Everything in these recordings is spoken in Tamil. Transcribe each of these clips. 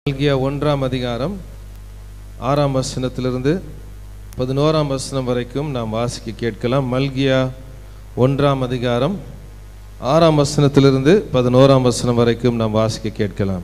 மல்கியா ஒன்றாம் அதிகாரம் ஆறாம் வசனத்திலிருந்து பதினோராம் வசனம் வரைக்கும் நாம் வாசிக்க கேட்கலாம் மல்கியா ஒன்றாம் அதிகாரம் ஆறாம் வசனத்திலிருந்து பதினோராம் வசனம் வரைக்கும் நாம் வாசிக்க கேட்கலாம்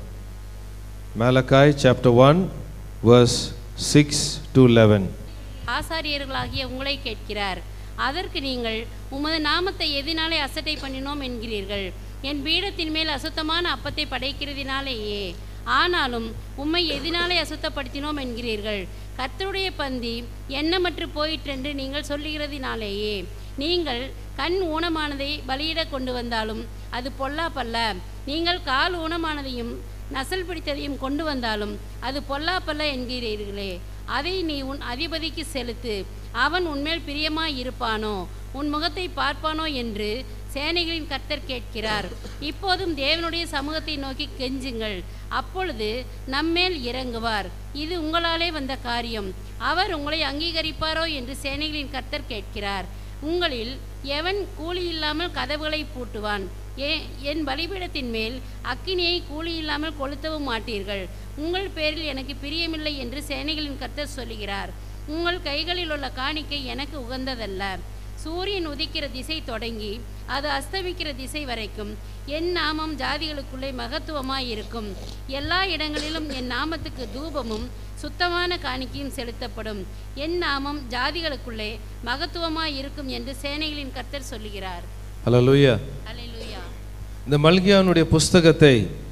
Malachi chapter one verse six to eleven ஆசாரியர்களாகிய உங்களை கேட்கிறார் அதற்கு நீங்கள் உமது நாமத்தை எதினாலே அசட்டை பண்ணினோம் என்கிறீர்கள் என் பீடத்தின் மேல் அசுத்தமான அப்பத்தை படைக்கிறதினாலேயே ஆனாலும் உம்மை எதினாலே அசுத்தப்படுத்தினோம் என்கிறீர்கள் கர்த்தருடைய பந்தி எண்ணமற்று போயிற்றென்று நீங்கள் சொல்லுகிறதினாலேயே நீங்கள் கண் ஊனமானதை பலியிட கொண்டு வந்தாலும் அது பொல்லாப்பல்ல நீங்கள் கால் ஊனமானதையும் நசல் பிடித்ததையும் கொண்டு வந்தாலும் அது பொல்லாப்பல்ல என்கிறீர்களே அதை நீ உன் அதிபதிக்கு செலுத்து அவன் உன்மேல் பிரியமாய் இருப்பானோ உன் முகத்தை பார்ப்பானோ என்று சேனைகளின் கர்த்தர் கேட்கிறார் இப்போதும் தேவனுடைய சமூகத்தை நோக்கி கெஞ்சுங்கள் அப்பொழுது நம்மேல் இறங்குவார் இது உங்களாலே வந்த காரியம் அவர் உங்களை அங்கீகரிப்பாரோ என்று சேனைகளின் கர்த்தர் கேட்கிறார் உங்களில் எவன் கூலி இல்லாமல் கதவுகளை பூட்டுவான் ஏ என் பலிபீடத்தின் மேல் அக்கினியை கூலி இல்லாமல் கொளுத்தவும் மாட்டீர்கள் உங்கள் பேரில் எனக்கு பிரியமில்லை என்று சேனைகளின் கர்த்தர் சொல்லுகிறார் உங்கள் கைகளில் உள்ள காணிக்கை எனக்கு உகந்ததல்ல சூரியன் உதிக்கிற திசை தொடங்கி அது அஸ்தமிக்கிற திசை வரைக்கும் என் நாமம் ஜாதிகளுக்குள்ளே மகத்துவமாய் இருக்கும் எல்லா இடங்களிலும் என் நாமத்துக்கு தூபமும் சுத்தமான காணிக்கையும் செலுத்தப்படும் என் நாமம் ஜாதிகளுக்குள்ளே மகத்துவமாய் இருக்கும் என்று சேனைகளின் கர்த்தர் சொல்லுகிறார் ஹalleluya அல்லேலூயா இந்த மல்கியானுடைய புஸ்தகத்தை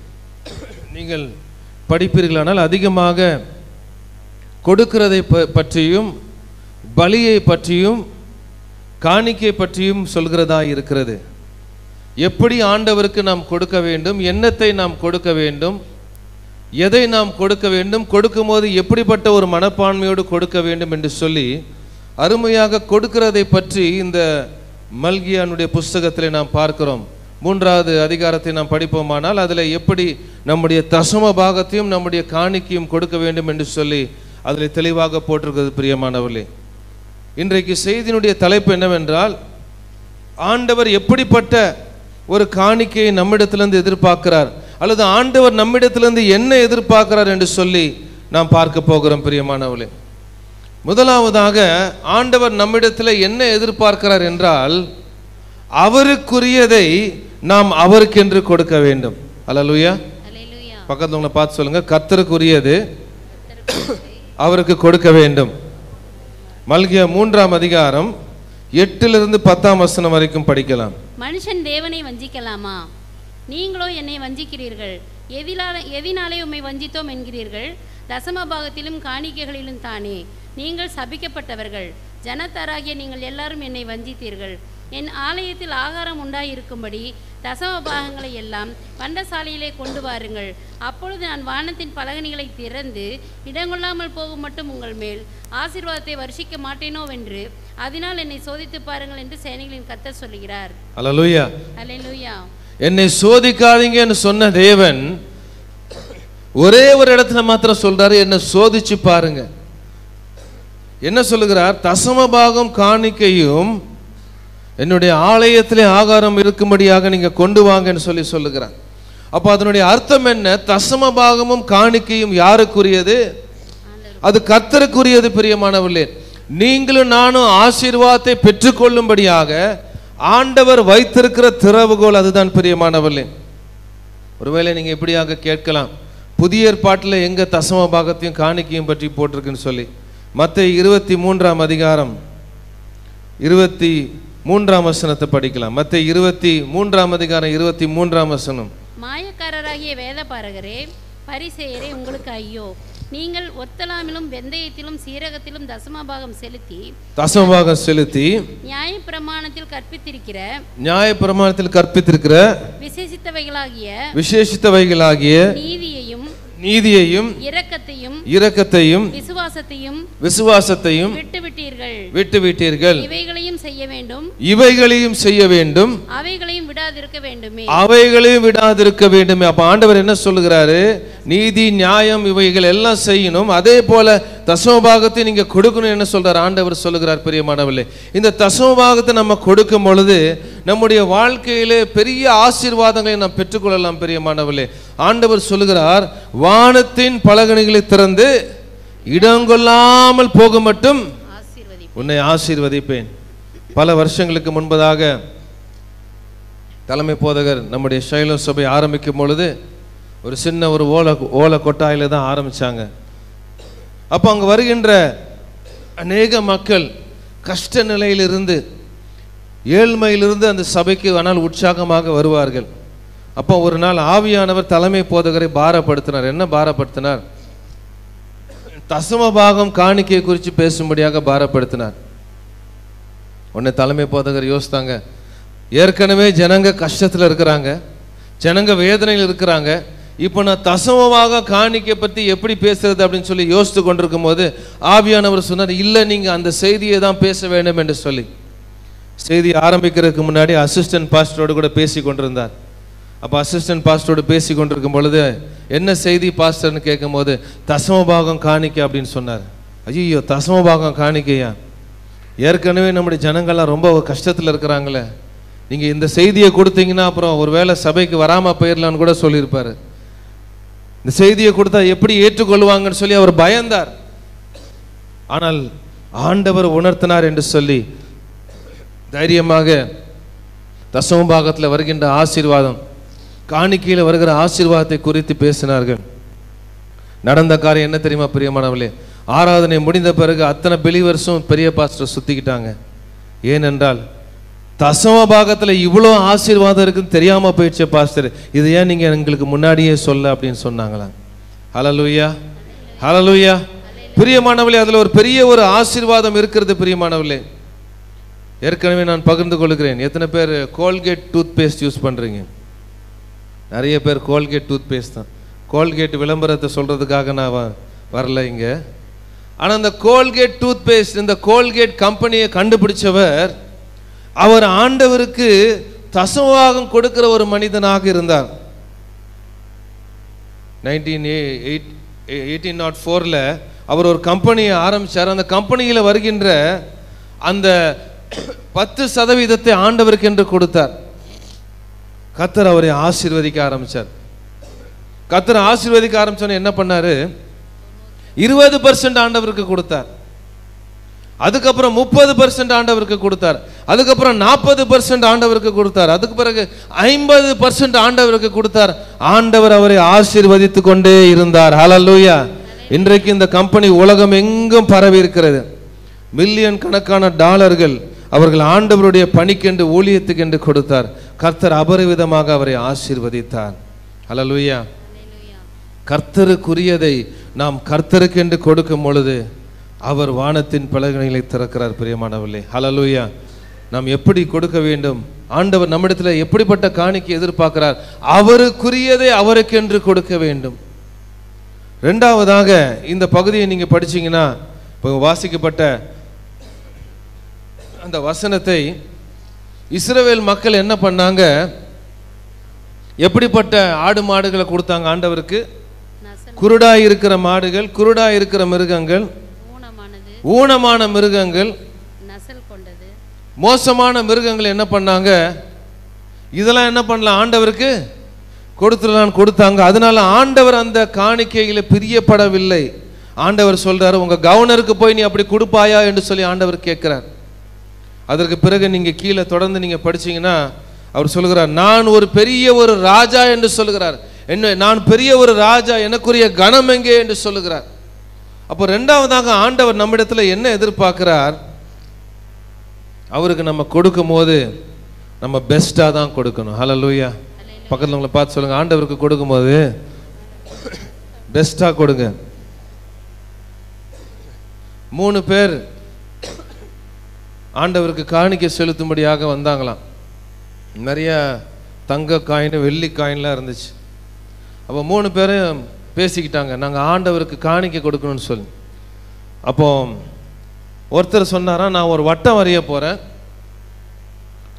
நீங்கள் படிப்பீர்களானால் அதிகமாக கொடுக்கிறதை ப- பற்றியும் பலியை பற்றியும் காணிக்கை பற்றியும் சொல்கிறதா இருக்கிறது எப்படி ஆண்டவருக்கு நாம் கொடுக்க வேண்டும் என்னத்தை நாம் கொடுக்க வேண்டும் எதை நாம் கொடுக்க வேண்டும் கொடுக்கும்போது எப்படிப்பட்ட ஒரு மனப்பான்மையோடு கொடுக்க வேண்டும் என்று சொல்லி அருமையாக கொடுக்கிறதை பற்றி இந்த மல்கியானுடைய புஸ்தகத்திலே நாம் பார்க்கிறோம் மூன்றாவது அதிகாரத்தை நாம் படிப்போமானால் அதில் எப்படி நம்முடைய தசம பாகத்தையும் நம்முடைய காணிக்கையும் கொடுக்க வேண்டும் என்று சொல்லி அதில் தெளிவாக போட்டிருக்கிறது பிரியமானவர்களே இன்றைக்கு செய்தியினுடைய தலைப்பு என்னவென்றால் ஆண்டவர் எப்படிப்பட்ட ஒரு காணிக்கையை நம்மிடத்திலிருந்து எதிர்பார்க்கிறார் அல்லது ஆண்டவர் நம்மிடத்திலிருந்து என்ன எதிர்பார்க்கிறார் என்று சொல்லி நாம் பார்க்க போகிறோம் பிரியமானவர்களே முதலாவதாக ஆண்டவர் நம்மிடத்தில் என்ன எதிர்பார்க்கிறார் என்றால் அவருக்குரியதை நாம் அவருக்கென்று கொடுக்க வேண்டும் அல்லலுயா அல்லேலூயா பக்கத்துல உங்களை பார்த்து சொல்லுங்க கர்த்தருக்குரியது அவருக்கு கொடுக்க வேண்டும் மல்கிய மூன்றாம் அதிகாரம் எட்டிலிருந்து பத்தாம் வசனம் வரைக்கும் படிக்கலாம் மனுஷன் தேவனை வஞ்சிக்கலாமா நீங்களோ என்னை வஞ்சிக்கிறீர்கள் எதிலால எதினாலே உம்மை வஞ்சித்தோம் என்கிறீர்கள் தசம பாகத்திலும் காணிக்கைகளிலும் தானே நீங்கள் சபிக்கப்பட்டவர்கள் ஜனத்தாராகிய நீங்கள் எல்லாரும் என்னை வஞ்சித்தீர்கள் என் ஆலயத்தில் ஆகாரம் உண்டாயிருக்கும்படி தசம பாகங்களை எல்லாம் பண்டசாலையிலே கொண்டு வாருங்கள் அப்பொழுது நான் வானத்தின் பலகணிகளை திறந்து இடங்கொள்ளாமல் போகும் மட்டும் உங்கள் மேல் ஆசீர்வாதத்தை வருஷிக்க மாட்டேனோவென்று அதனால் என்னை சோதித்து பாருங்கள் என்று சேனைகளின் கர்த்தர் சொல்லுகிறார் அல்லலுயா அல்லேலூயா என்னை சோதிக்காதீங்கன்னு சொன்ன தேவன் ஒரே ஒரு இடத்துல மாத்திரம் சொல்றாரு என்னை சோதிச்சு பாருங்க என்ன சொல்லுகிறார் தசம பாகம் காணிக்கையும் என்னுடைய ஆலயத்திலே ஆகாரம் இருக்கும்படியாக நீங்க கொண்டு வாங்கன்னு சொல்லி சொல்லுகிறார் அப்போ அதனுடைய அர்த்தம் என்ன தசம பாகமும் காணிக்கையும் யாருக்குரியது அது கர்த்தருக்குரியது பிரியமானவர்களே நீங்களும் நானும் ஆசீர்வாதத்தை பெற்றுக்கொள்ளும்படியாக ஆண்டவர் வைத்திருக்கிற திறவுகோல் அதுதான் பிரியமானவர்களே ஒருவேளை நீங்க இப்படியாக கேட்கலாம் புதிய ஏற்பாட்டில் எங்க தசம பாகத்தையும் காணிக்கையும் பற்றி போட்டிருக்குன்னு சொல்லி மத்த இருபத்தி மூன்றாம் அதிகாரம் இருபத்தி மூன்றாம் வசனத்தை படிக்கலாம் மத்த இருபத்தி மூன்றாம் அதிகாரம் இருபத்தி மூன்றாம் வசனம் மாயக்காரராகிய வேதபாரகரே பரிசேயரே உங்களுக்கு ஐயோ நீங்கள் ஒத்தலாமிலும் வெந்தயத்திலும் சீரகத்திலும் தசமபாகம் செலுத்தி தசம பாகம் செலுத்தி நியாயப்பிரமாணத்தில் கற்பித்திருக்கிற நியாய பிரமாணத்தில் கற்பித்திருக்கிற விசேஷித்தவைகளாகிய விசேஷித்தவைகளாகிய நீதியையும் நீதியையும் இரக்கத்தையும் இரக்கத்தையும் விசுவாசத்தையும் விசுவாசத்தையும் விட்டுவிட்டீர்கள் விட்டு விட்டீர்கள் இவைகளையும் செய்ய வேண்டும் இவைகளையும் செய்ய வேண்டும் அவைகளையும் விடாதிருக்க வேண்டுமே அவைகளையும் விடாதிருக்க வேண்டுமே அப்ப ஆண்டவர் என்ன சொல்லுகிறாரு நீதி நியாயம் இவைகள் எல்லாம் செய்யணும் அதே போல தசமபாகத்தை நீங்க கொடுக்கணும் என்ன சொல்றார் ஆண்டவர் சொல்லுகிறார் பிரியமானவர்களே இந்த தசமபாகத்தை நம்ம கொடுக்கும் பொழுது நம்முடைய வாழ்க்கையிலே பெரிய ஆசீர்வாதங்களை நாம் பெற்றுக்கொள்ளலாம் பிரியமானவர்களே ஆண்டவர் சொல்லுகிறார் வானத்தின் பலகணிகளை திறந்து இடங்கொள்ளாமல் போக மட்டும் ஆசீர்வதி உன்னை ஆசீர்வதிப்பேன் பல வருஷங்களுக்கு முன்பதாக தலைமை போதகர் நம்முடைய சைலம் சபை ஆரம்பிக்கும் பொழுது ஒரு சின்ன ஒரு ஓலை ஓலை கொட்டாயில தான் ஆரம்பிச்சாங்க அப்போ அங்கே வருகின்ற அநேக மக்கள் கஷ்ட நிலையிலிருந்து ஏழ்மையிலிருந்து அந்த சபைக்கு ஆனால் உற்சாகமாக வருவார்கள் அப்போ ஒரு நாள் ஆவியானவர் தலைமை போதகரை பாரப்படுத்தினார் என்ன பாரப்படுத்தினார் தசம பாகம் காணிக்கை குறித்து பேசும்படியாக பாரப்படுத்தினார் உடனே தலைமை போதகர் யோசித்தாங்க ஏற்கனவே ஜனங்க கஷ்டத்தில் இருக்கிறாங்க ஜனங்க வேதனையில் இருக்கிறாங்க இப்போ நான் தசமமாக காணிக்கை பற்றி எப்படி பேசுறது அப்படின்னு சொல்லி யோசித்து கொண்டிருக்கும் போது ஆவியானவர் சொன்னார் இல்லை நீங்கள் அந்த செய்தியை தான் பேச வேண்டும் என்று சொல்லி செய்தி ஆரம்பிக்கிறதுக்கு முன்னாடி அசிஸ்டன்ட் பாஸ்டரோடு கூட பேசி கொண்டிருந்தார் அப்போ அசிஸ்டன்ட் பாஸ்டரோடு பேசி கொண்டிருக்கும் பொழுது என்ன செய்தி பாஸ்டர்னு கேட்கும்போது தசமபாகம் காணிக்கை அப்படின்னு சொன்னார் ஐயோ தசமபாகம் காணிக்கையா ஏற்கனவே நம்முடைய ஜனங்கள்லாம் ரொம்ப கஷ்டத்தில் இருக்கிறாங்களே நீங்கள் இந்த செய்தியை கொடுத்தீங்கன்னா அப்புறம் ஒருவேளை சபைக்கு வராமல் போயிடலான்னு கூட சொல்லியிருப்பாரு இந்த செய்தியை கொடுத்தா எப்படி ஏற்றுக்கொள்வாங்கன்னு சொல்லி அவர் பயந்தார் ஆனால் ஆண்டவர் உணர்த்தினார் என்று சொல்லி தைரியமாக தசம பாகத்தில் வருகின்ற ஆசீர்வாதம் காணிக்கையில் வருகிற ஆசீர்வாதத்தை குறித்து பேசினார்கள் நடந்த காரியம் என்ன தெரியுமா பிரியமானவர்களே ஆராதனை முடிந்த பிறகு அத்தனை பிலிவர்ஸும் பெரிய பாஸ்டர் சுத்திக்கிட்டாங்க ஏனென்றால் தசம பாகத்தில் இவ்வளோ ஆசீர்வாதம் இருக்குன்னு தெரியாம போயிடுச்சு பாஸ்டர் இது ஏன் நீங்க எங்களுக்கு முன்னாடியே சொல்ல அப்படின்னு சொன்னாங்களாம் ஹலலூயா ஹலலூயா பிரியமானவர்களே அதுல ஒரு பெரிய ஒரு ஆசீர்வாதம் இருக்கிறது பிரியமானவர்களே ஏற்கனவே நான் பகிர்ந்து கொள்கிறேன் எத்தனை பேர் கோல்கேட் டூத் பேஸ்ட் யூஸ் பண்றீங்க நிறைய பேர் கோல்கேட் டூத் பேஸ்ட் தான் கோல்கேட் விளம்பரத்தை சொல்றதுக்காக நான் வ- வரல இங்க ஆனா இந்த கோல்கேட் டூத் பேஸ்ட் இந்த கோல்கேட் கம்பெனியை கண்டுபிடிச்சவர் அவர் ஆண்டவருக்கு தசவாகம் கொடுக்கிற ஒரு மனிதனாக இருந்தார் நைன்டீன் எயிட் எயிட்டீன் நாட் ஃபோரில் அவர் ஒரு கம்பெனியை ஆரம்பிச்சார் அந்த கம்பெனியில் வருகின்ற அந்த பத்து சதவீதத்தை ஆண்டவருக்கு என்று கொடுத்தார் கத்தர் அவரை ஆசீர்வதிக்க ஆரம்பிச்சார் கத்தர் ஆசீர்வதிக்க ஆரம்பிச்சோன்னு என்ன பண்ணாரு இருபது பர்சன்ட் ஆண்டவருக்கு கொடுத்தார் அதுக்கப்புறம் முப்பது பர்சன்ட் ஆண்டவருக்கு கொடுத்தார் அதுக்கப்புறம் நாற்பது பர்சன்ட் ஆண்டவருக்கு கொடுத்தார் அதுக்கு பிறகு ஐம்பது பர்சன்ட் ஆண்டவருக்கு கொடுத்தார் ஆண்டவர் அவரை ஆசீர்வதித்து கொண்டே இருந்தார் ஹalleluya இன்றைக்கு இந்த கம்பெனி உலகம் எங்கும் பரவி இருக்கிறது மில்லியன் கணக்கான டாலர்கள் அவர்கள் ஆண்டவருடைய பணிக்கென்று ஊழியத்துக்கென்று கொடுத்தார் கர்த்தர் அபரிவிதமாக அவரை ஆசீர்வதித்தார் ஹalleluya கர்த்தருக்குரியதை நாம் கர்த்தருக்கென்று கொடுக்கும் பொழுது அவர் வானத்தின் பலகணிகளை திறக்கிறார் பிரியமானவர்களே ஹalleluya நாம் எப்படி கொடுக்க வேண்டும் ஆண்டவர் நம்மிடத்தில் எப்படிப்பட்ட காணிக்கை எதிர்பார்க்கிறார் அவருக்குரியதை அவருக்கென்று கொடுக்க வேண்டும் ரெண்டாவதாக இந்த பகுதியை நீங்க படிச்சீங்கன்னா இப்போ வாசிக்கப்பட்ட அந்த வசனத்தை இஸ்ரவேல் மக்கள் என்ன பண்ணாங்க எப்படிப்பட்ட ஆடு மாடுகளை கொடுத்தாங்க ஆண்டவருக்கு நசல் குருடாய் இருக்கிற மாடுகள் குருடாய் இருக்கிற மிருகங்கள் ஊனமானது ஊனமான மிருகங்கள் நசல் கொண்டது மோசமான மிருகங்கள் என்ன பண்ணாங்க இதெல்லாம் என்ன பண்ணலாம் ஆண்டவருக்கு கொடுத்துடலான்னு கொடுத்தாங்க அதனால ஆண்டவர் அந்த காணிக்கையில பிரியப்படவில்லை ஆண்டவர் சொல்றாரு உங்க கவர்னருக்கு போய் நீ அப்படி கொடுப்பாயா என்று சொல்லி ஆண்டவர் கேட்கிறார் அதற்கு பிறகு நீங்க கீழே தொடர்ந்து நீங்க படிச்சீங்கன்னா அவர் சொல்லுகிறார் நான் ஒரு பெரிய ஒரு ராஜா என்று சொல்லுகிறார் என்ன நான் பெரிய ஒரு ராஜா எனக்குரிய கணம் எங்கே என்று சொல்லுகிறார் அப்போ ரெண்டாவதாக ஆண்டவர் நம்மிடத்துல என்ன எதிர்பார்க்கிறார் அவருக்கு நம்ம கொடுக்கும் போது நம்ம பெஸ்ட்டாக தான் கொடுக்கணும் ஹalleluya பக்கத்தில் உங்களை பார்த்து சொல்லுங்க ஆண்டவருக்கு கொடுக்கும்போது பெஸ்ட்டாக கொடுங்க மூணு பேர் ஆண்டவருக்கு காணிக்கை செலுத்தும்படியாக வந்தாங்களாம் நிறைய தங்க காயின் வெள்ளி காயின்லாம் இருந்துச்சு அப்போ மூணு பேரும் பேசிக்கிட்டாங்க நாங்கள் ஆண்டவருக்கு காணிக்கை கொடுக்கணும்னு சொல்லி அப்போ ஒருத்தர் சொன்னாரா நான் ஒரு வட்டம் வரைய போகிறேன்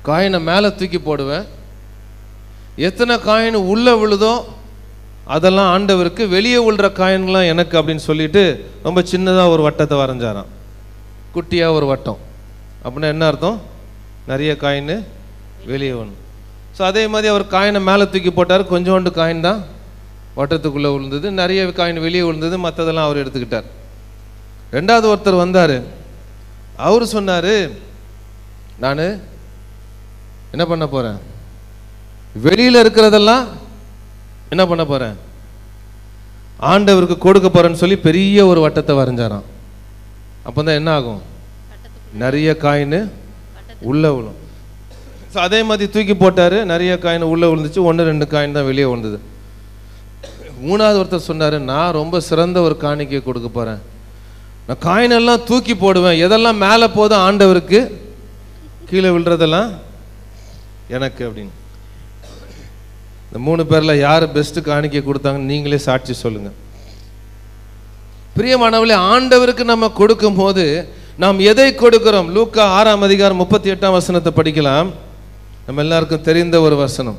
காயினை மேலே தூக்கி போடுவேன் எத்தனை காயின் உள்ளே விழுதோ அதெல்லாம் ஆண்டவருக்கு வெளியே விழுற காயின்களாம் எனக்கு அப்படின்னு சொல்லிட்டு ரொம்ப சின்னதாக ஒரு வட்டத்தை வரைஞ்சாராம் குட்டியாக ஒரு வட்டம் அப்படின்னா என்ன அர்த்தம் நிறைய காயின் வெளியே ஒன்று ஸோ அதே மாதிரி அவர் காயினை மேலே தூக்கி போட்டார் கொஞ்சோண்டு காயின் தான் வட்டத்துக்குள்ளே விழுந்தது நிறைய காயின் வெளியே விழுந்தது மற்றதெல்லாம் அவர் எடுத்துக்கிட்டார் ரெண்டாவது ஒருத்தர் வந்தார் அவர் சொன்னார் நான் என்ன பண்ண போகிறேன் வெளியில் இருக்கிறதெல்லாம் என்ன பண்ண போகிறேன் ஆண்டவருக்கு கொடுக்க போகிறேன்னு சொல்லி பெரிய ஒரு வட்டத்தை வரைஞ்சாராம் அப்போ தான் என்ன ஆகும் நிறைய காயின் உள்ளே விழும் ஸோ அதே மாதிரி தூக்கி போட்டார் நிறைய காயின் உள்ளே விழுந்துச்சு ஒன்று ரெண்டு காயின் தான் வெளியே விழுந்தது மூணாவது ஒருத்தர் சொன்னார் நான் ரொம்ப சிறந்த ஒரு காணிக்கை கொடுக்க போகிறேன் நான் காயின் எல்லாம் தூக்கி போடுவேன் எதெல்லாம் மேலே போதும் ஆண்டவருக்கு கீழே விழுறதெல்லாம் எனக்கு அப்படின்னு இந்த மூணு பேரில் யார் பெஸ்ட்டு காணிக்கை கொடுத்தாங்கன்னு நீங்களே சாட்சி சொல்லுங்கள் பிரியமானவர்களே ஆண்டவருக்கு நம்ம கொடுக்கும்போது நாம் எதை கொடுக்கிறோம் லூக்கா ஆறாம் அதிகாரம் முப்பத்தி எட்டாம் வசனத்தை படிக்கலாம் நம்ம எல்லாருக்கும் தெரிந்த ஒரு வசனம்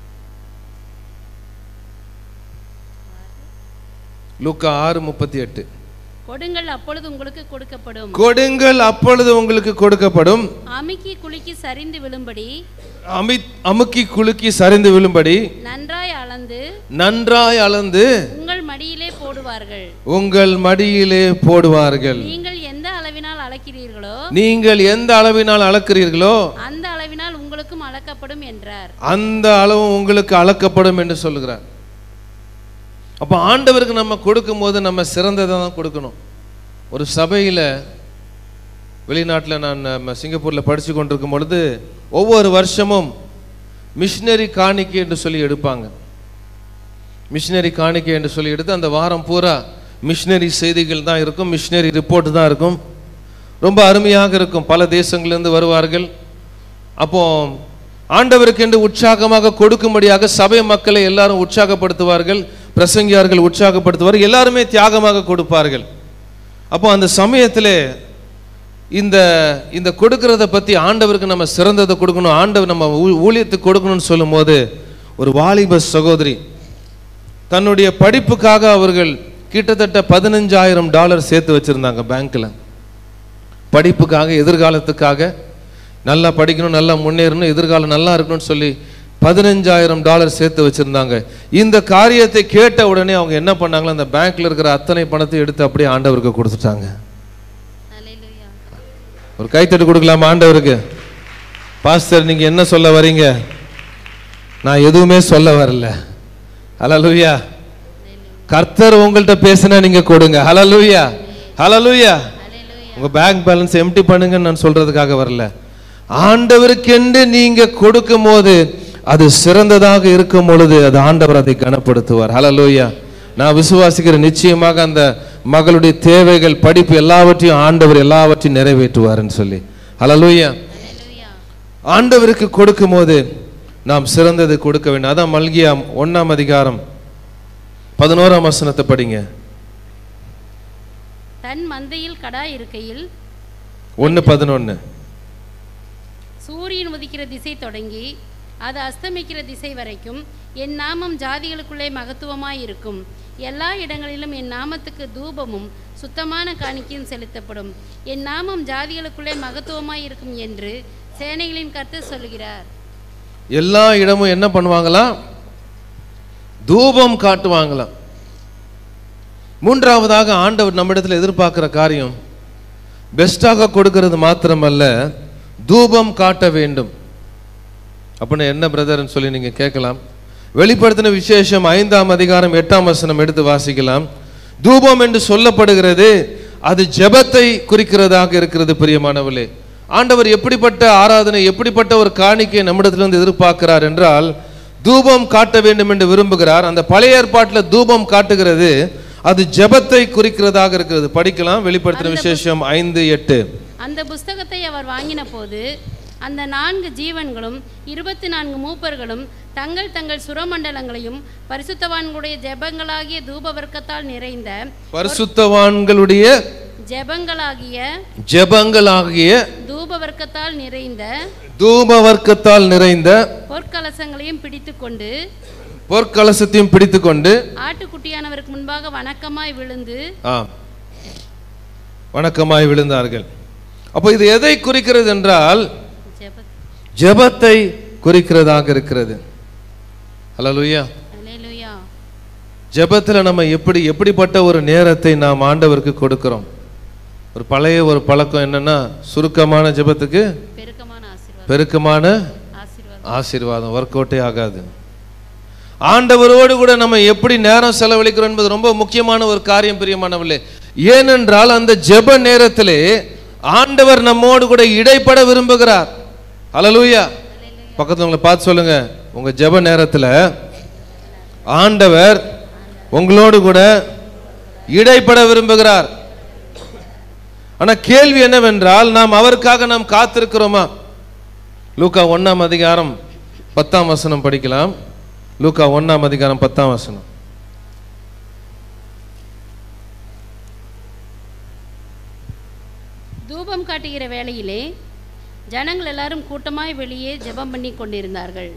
லூக்கா ஆறு முப்பத்தி எட்டு கொடுங்கள் அப்பொழுது உங்களுக்கு கொடுக்கப்படும் கொடுங்கள் அப்பொழுது உங்களுக்கு கொடுக்கப்படும் அமுக்கி குலுக்கி சரிந்து விழும்படி அமி அமுக்கி குலுக்கி சரிந்து விழும்படி நன்றாய் அளந்து நன்றாய் அளந்து உங்கள் மடியிலே போடுவார்கள் உங்கள் மடியிலே போடுவார்கள் நீங்கள் எந்த அளவினால் அளக்கிறீர்களோ நீங்கள் எந்த அளவினால் அளக்கிறீர்களோ அந்த அளவினால் உங்களுக்கும் அளக்கப்படும் என்றார் அந்த அளவு உங்களுக்கு அளக்கப்படும் என்று சொல்லுகிறார் அப்போ ஆண்டவருக்கு நம்ம கொடுக்கும்போது நம்ம சிறந்ததை தான் கொடுக்கணும் ஒரு சபையில் வெளிநாட்டில் நான் நம்ம சிங்கப்பூரில் படித்து கொண்டிருக்கும் பொழுது ஒவ்வொரு வருஷமும் மிஷினரி காணிக்கை என்று சொல்லி எடுப்பாங்க மிஷினரி காணிக்கை என்று சொல்லி எடுத்து அந்த வாரம் பூரா மிஷினரி செய்திகள் தான் இருக்கும் மிஷினரி ரிப்போர்ட் தான் இருக்கும் ரொம்ப அருமையாக இருக்கும் பல தேசங்களிலிருந்து வருவார்கள் அப்போ ஆண்டவருக்கு என்று உற்சாகமாக கொடுக்கும்படியாக சபை மக்களை எல்லாரும் உற்சாகப்படுத்துவார்கள் பிரசங்கியார்கள் உற்சாகப்படுத்துவார்கள் எல்லாருமே தியாகமாக கொடுப்பார்கள் அப்போ அந்த சமயத்தில் இந்த இந்த கொடுக்கறத பற்றி ஆண்டவருக்கு நம்ம சிறந்ததை கொடுக்கணும் ஆண்டவர் நம்ம ஊ- ஊழியத்துக்கு கொடுக்கணும்னு சொல்லும்போது ஒரு வாலிப சகோதரி தன்னுடைய படிப்புக்காக அவர்கள் கிட்டத்தட்ட பதினஞ்சாயிரம் டாலர் சேர்த்து வச்சுருந்தாங்க பேங்க்கில் படிப்புக்காக எதிர்காலத்துக்காக நல்லா படிக்கணும் நல்லா முன்னேறணும் எதிர்காலம் நல்லா இருக்கணும்னு சொல்லி பதினஞ்சாயிரம் டாலர் சேர்த்து வச்சுருந்தாங்க இந்த காரியத்தை கேட்ட உடனே அவங்க என்ன பண்ணாங்களோ அந்த பேங்க்ல இருக்கிற அத்தனை பணத்தை எடுத்து அப்படியே ஆண்டவருக்கு கொடுத்துட்டாங்க அல்லேலூயா ஒரு கைத்தட்டு கொடுக்கலாமா ஆண்டவருக்கு பாஸ்டர் நீங்க என்ன சொல்ல வரீங்க நான் எதுவுமே சொல்ல வரல ஹalleluya கர்த்தர் உங்கள்கிட்ட பேசினா நீங்க கொடுங்க ஹalleluya ஹalleluya அல்லேலூயா உங்க பேங்க் பேலன்ஸ் எம்டி பண்ணுங்கன்னு நான் சொல்றதுக்காக வரல ஆண்டவருக்கென்று நீங்க கொடுக்கும் போது அது சிறந்ததாக இருக்கும் பொழுது அது ஆண்டவர் அதை கனப்படுத்துவார் ஹalleluya நான் விசுவாசிக்கிற நிச்சயமாக அந்த மகளுடைய தேவைகள் படிப்பு எல்லாவற்றையும் ஆண்டவர் எல்லாவற்றையும் நிறைவேற்றுவார்னு சொல்லி ஹalleluya அல்லேலூயா ஆண்டவருக்கு கொடுக்கும்போது நாம் சிறந்ததை கொடுக்க வேண்டும் அதான் மல்கியா ஒண்ணாம் அதிகாரம் பதினோராம் வசனத்தை படிங்க தன் மந்தையில் கடா இருக்கையில் ஒன்று பதினொன்று சூரியன் உதிக்கிற திசை தொடங்கி அது அஸ்தமிக்கிற திசை வரைக்கும் என் நாமம் ஜாதிகளுக்குள்ளே மகத்துவமாய் இருக்கும் எல்லா இடங்களிலும் என் நாமத்துக்கு தூபமும் சுத்தமான காணிக்கையும் செலுத்தப்படும் என் நாமம் ஜாதிகளுக்குள்ளே மகத்துவமாய் இருக்கும் என்று சேனைகளின் கர்த்தர் சொல்கிறார் எல்லா இடமும் என்ன பண்ணுவாங்களாம் தூபம் காட்டுவாங்களாம் மூன்றாவதாக ஆண்டவர் நம்மிடத்தில் எதிர்பார்க்கிற காரியம் பெஸ்ட்டாக கொடுக்கிறது மாத்திரமல்ல தூபம் காட்ட வேண்டும் அப்படின்னா என்ன பிரதர்னு சொல்லி நீங்க கேட்கலாம் வெளிப்படுத்தின விசேஷம் ஐந்தாம் அதிகாரம் எட்டாம் வசனம் எடுத்து வாசிக்கலாம் தூபம் என்று சொல்லப்படுகிறது அது ஜெபத்தை குறிக்கிறதாக இருக்கிறது பிரியமானவர்களே ஆண்டவர் எப்படிப்பட்ட ஆராதனை எப்படிப்பட்ட ஒரு காணிக்கை நம்மிடத்திலிருந்து எதிர்பார்க்கிறார் என்றால் தூபம் காட்ட வேண்டும் என்று விரும்புகிறார் அந்த பழைய ஏற்பாட்டில் தூபம் காட்டுகிறது அது ஜெபத்தை குறிக்கிறதாக இருக்கிறது படிக்கலாம் வெளிப்படுத்தின விசேஷம் ஐந்து எட்டு அந்த புஸ்தகத்தை அவர் வாங்கின போது அந்த நான்கு ஜீவன்களும் இருபத்தி நான்கு மூப்பர்களும் தங்கள் தங்கள் சுரமண்டலங்களையும் பரிசுத்தவான்களுடைய ஜெபங்களாகிய தூபவர்க்கத்தால் நிறைந்த பரிசுத்தவான்களுடைய ஜெபங்களாகிய ஜெபங்களாகிய தூப தூபவர்க்கத்தால் நிறைந்த தூப வர்க்கத்தால் நிறைந்த பொற்கலசங்களையும் பிடித்துக்கொண்டு பொற்கலசத்தையும் பிடித்துக்கொண்டு ஆட்டுக்குட்டியானவருக்கு முன்பாக வணக்கமாய் விழுந்து ஆ வணக்கமாய் விழுந்தார்கள் அப்போ இது எதை குறிக்கிறது என்றால் ஜெப ஜெபத்தை குறிக்கிறதாக இருக்கிறது ஹalleluya அல்லேலூயா ஜெபத்தில் நம்ம எப்படி எப்படிப்பட்ட ஒரு நேரத்தை நாம் ஆண்டவருக்கு கொடுக்கிறோம் ஒரு பழைய ஒரு பழக்கம் என்னன்னா சுருக்கமான ஜெபத்துக்கு பெருக்கமான ஆசீர்வாதம் பெருக்கமான ஆசீர்வாதம் ஆசீர்வாதம் ஒர்க் அவுட்டே ஆகாது ஆண்டவரோடு கூட நம்ம எப்படி நேரம் செலவழிக்கிறோம் என்பது ரொம்ப முக்கியமான ஒரு காரியம் பிரியமானவர்களே ஏனென்றால் அந்த ஜெப நேரத்திலே ஆண்டவர் நம்மோடு கூட இடைப்பட விரும்புகிறார் ஹalleluya பக்கத்துல உங்களை பார்த்து சொல்லுங்க உங்க ஜெப நேரத்துல ஆண்டவர் உங்களோடு கூட இடைப்பட விரும்புகிறார் ஆனா கேள்வி என்னவென்றால் நாம் அவருக்காக நாம் காத்திருக்கிறோமா லூக்கா ஒண்ணாம் அதிகாரம் பத்தாம் வசனம் படிக்கலாம் லூக்கா ஒண்ணாம் அதிகாரம் பத்தாம் வசனம் தூபம் காட்டுகிற வேளையிலே ஜனங்கள் எல்லாரும் கூட்டமாய் வெளியே ஜெபம் பண்ணி கொண்டிருந்தார்கள்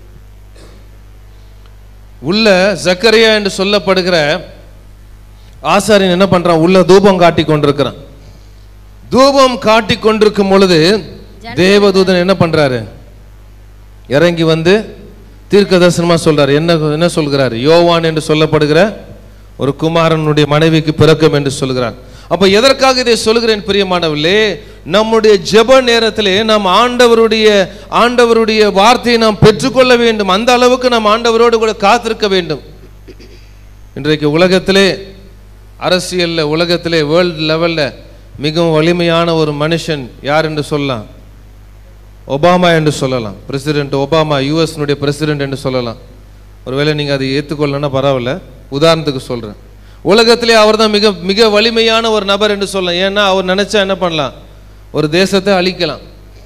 உள்ள ஜக்கரியா என்று சொல்லப்படுகிற ஆசாரியன் என்ன பண்றான் உள்ள தூபம் காட்டி கொண்டிருக்கிறான் தூபம் காட்டி கொண்டிருக்கும் பொழுது தேவதூதன் என்ன பண்றாரு இறங்கி வந்து தீர்க்க தரிசனமா சொல்றாரு என்ன என்ன சொல்கிறாரு யோவான் என்று சொல்லப்படுகிற ஒரு குமாரனுடைய மனைவிக்கு பிறக்கும் என்று சொல்கிறார் அப்ப எதற்காக இதை சொல்கிறேன் பிரியமானவர்களே நம்முடைய ஜெப நேரத்திலே நாம் ஆண்டவருடைய ஆண்டவருடைய வார்த்தையை நாம் பெற்றுக்கொள்ள வேண்டும் அந்த அளவுக்கு நாம் ஆண்டவரோடு கூட காத்திருக்க வேண்டும் இன்றைக்கு உலகத்திலே அரசியல்ல உலகத்திலே வேர்ல்டு லெவல்ல மிகவும் வலிமையான ஒரு மனுஷன் யார் என்று சொல்லலாம் ஒபாமா என்று சொல்லலாம் பிரசிடென்ட் ஒபாமா யூஎஸ்னுடைய பிரசிடென்ட் என்று சொல்லலாம் ஒருவேளை நீங்கள் அதை ஏற்றுக்கொள்ளனா பரவாயில்ல உதாரணத்துக்கு சொல்கிறேன் உலகத்திலே அவர் தான் மிக மிக வலிமையான ஒரு நபர் என்று சொல்லலாம் ஏன்னா அவர் நினைச்சா என்ன பண்ணலாம் ஒரு தேசத்தை அழிக்கலாம்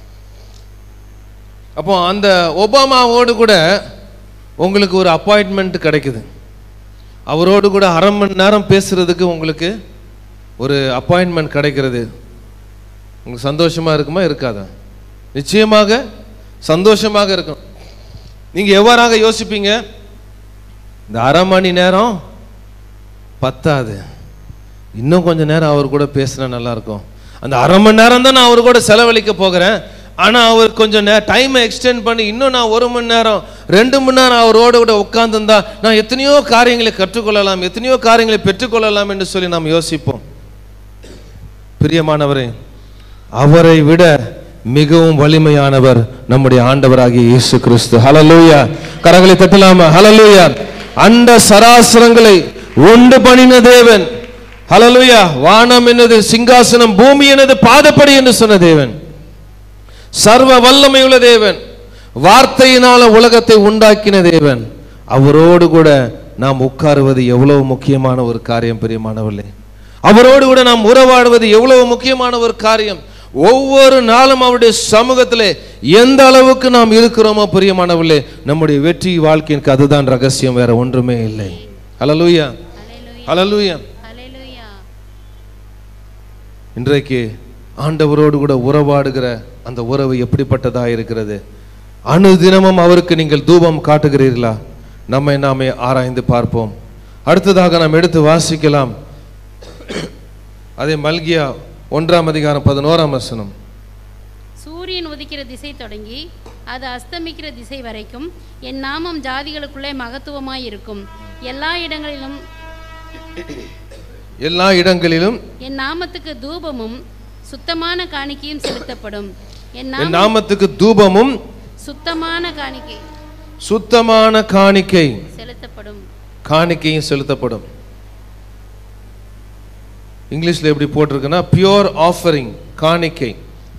அப்போ அந்த ஒபாமாவோடு கூட உங்களுக்கு ஒரு அப்பாயின்மெண்ட் கிடைக்குது அவரோடு கூட அரை மணி நேரம் பேசுறதுக்கு உங்களுக்கு ஒரு அப்பாயின்மெண்ட் கிடைக்கிறது உங்களுக்கு சந்தோஷமா இருக்குமா இருக்காதா நிச்சயமாக சந்தோஷமாக இருக்கும் நீங்க எவ்வாறாக யோசிப்பீங்க இந்த அரை மணி நேரம் பத்தாது இன்னும் கொஞ்ச நேரம் அவர் கூட பேசினா நல்லா இருக்கும் அந்த அரை மணி நேரம் தான் நான் அவர் கூட செலவழிக்க போகிறேன் ஆனா அவர் கொஞ்சம் நே டைமை எக்ஸ்டெண்ட் பண்ணி இன்னும் நான் ஒரு மணி நேரம் ரெண்டு மணி நேரம் அவரோடு கூட உட்கார்ந்திருந்தா நான் எத்தனையோ காரியங்களை கற்றுக்கொள்ளலாம் எத்தனையோ காரியங்களை பெற்றுக்கொள்ளலாம் என்று சொல்லி நாம் யோசிப்போம் பிரியமானவரே அவரை விட மிகவும் வலிமையானவர் நம்முடைய ஆண்டவராகிய இயேசு கிறிஸ்து ஹalleluya கரங்களை தட்டலாமா ஹalleluya அண்ட சராசரங்களை உண்டு பண்ணின தேவன் ஹalleluya வானம் என்னது சிங்காசனம் பூமி என்னது பாதப்படி என்று சொன்ன தேவன் சர்வ வல்லமையுள்ள தேவன் வார்த்தையினால உலகத்தை உண்டாக்கின தேவன் அவரோடு கூட நாம் உட்காருவது எவ்வளவு முக்கியமான ஒரு காரியம் பிரியமானவர்களே அவரோடு கூட நாம் உறவாடுவது எவ்வளவு முக்கியமான ஒரு காரியம் ஒவ்வொரு நாளும் அவருடைய சமூகத்திலே எந்த அளவுக்கு நாம் இருக்கிறோமோ பிரியமானவர்களே நம்முடைய வெற்றி வாழ்க்கைக்கு அதுதான் ரகசியம் வேற ஒன்றுமே இல்லை ஹalleluya ஹalleluya ஹalleluya இன்றைக்கு ஆண்டவரோடு கூட உறவாடுகிற அந்த உறவு எப்படிப்பட்டதா இருக்கிறது அனுதினமும் அவருக்கு நீங்கள் தூபம் காட்டுகிறீர்களா நம்மை நாமே ஆராய்ந்து பார்ப்போம் அடுத்ததாக நாம் எடுத்து வாசிக்கலாம் அதே மல்கியா ஒன்றாம் அதிகாரம் பதினோராம் வசனம் சூரியன் உதிக்கிற திசை தொடங்கி அது அஸ்தமிக்கிற திசை வரைக்கும் என் நாமம் ஜாதிகளுக்குள்ளே மகத்துவமாய் இருக்கும் எல்லா இடங்களிலும் எல்லா இடங்களிலும் என் நாமத்துக்கு தூபமும் சுத்தமான காணிக்கையும் செலுத்தப்படும் என் என் நாமம் நாமத்துக்கு தூபமும் சுத்தமான காணிக்கை சுத்தமான காணிக்கை செலுத்தப்படும் காணிக்கையும் செலுத்தப்படும் இங்கிலீஷ்ல எப்படி போட்டிருக்குன்னா பியோர் ஆஃபரிங் காணிக்கை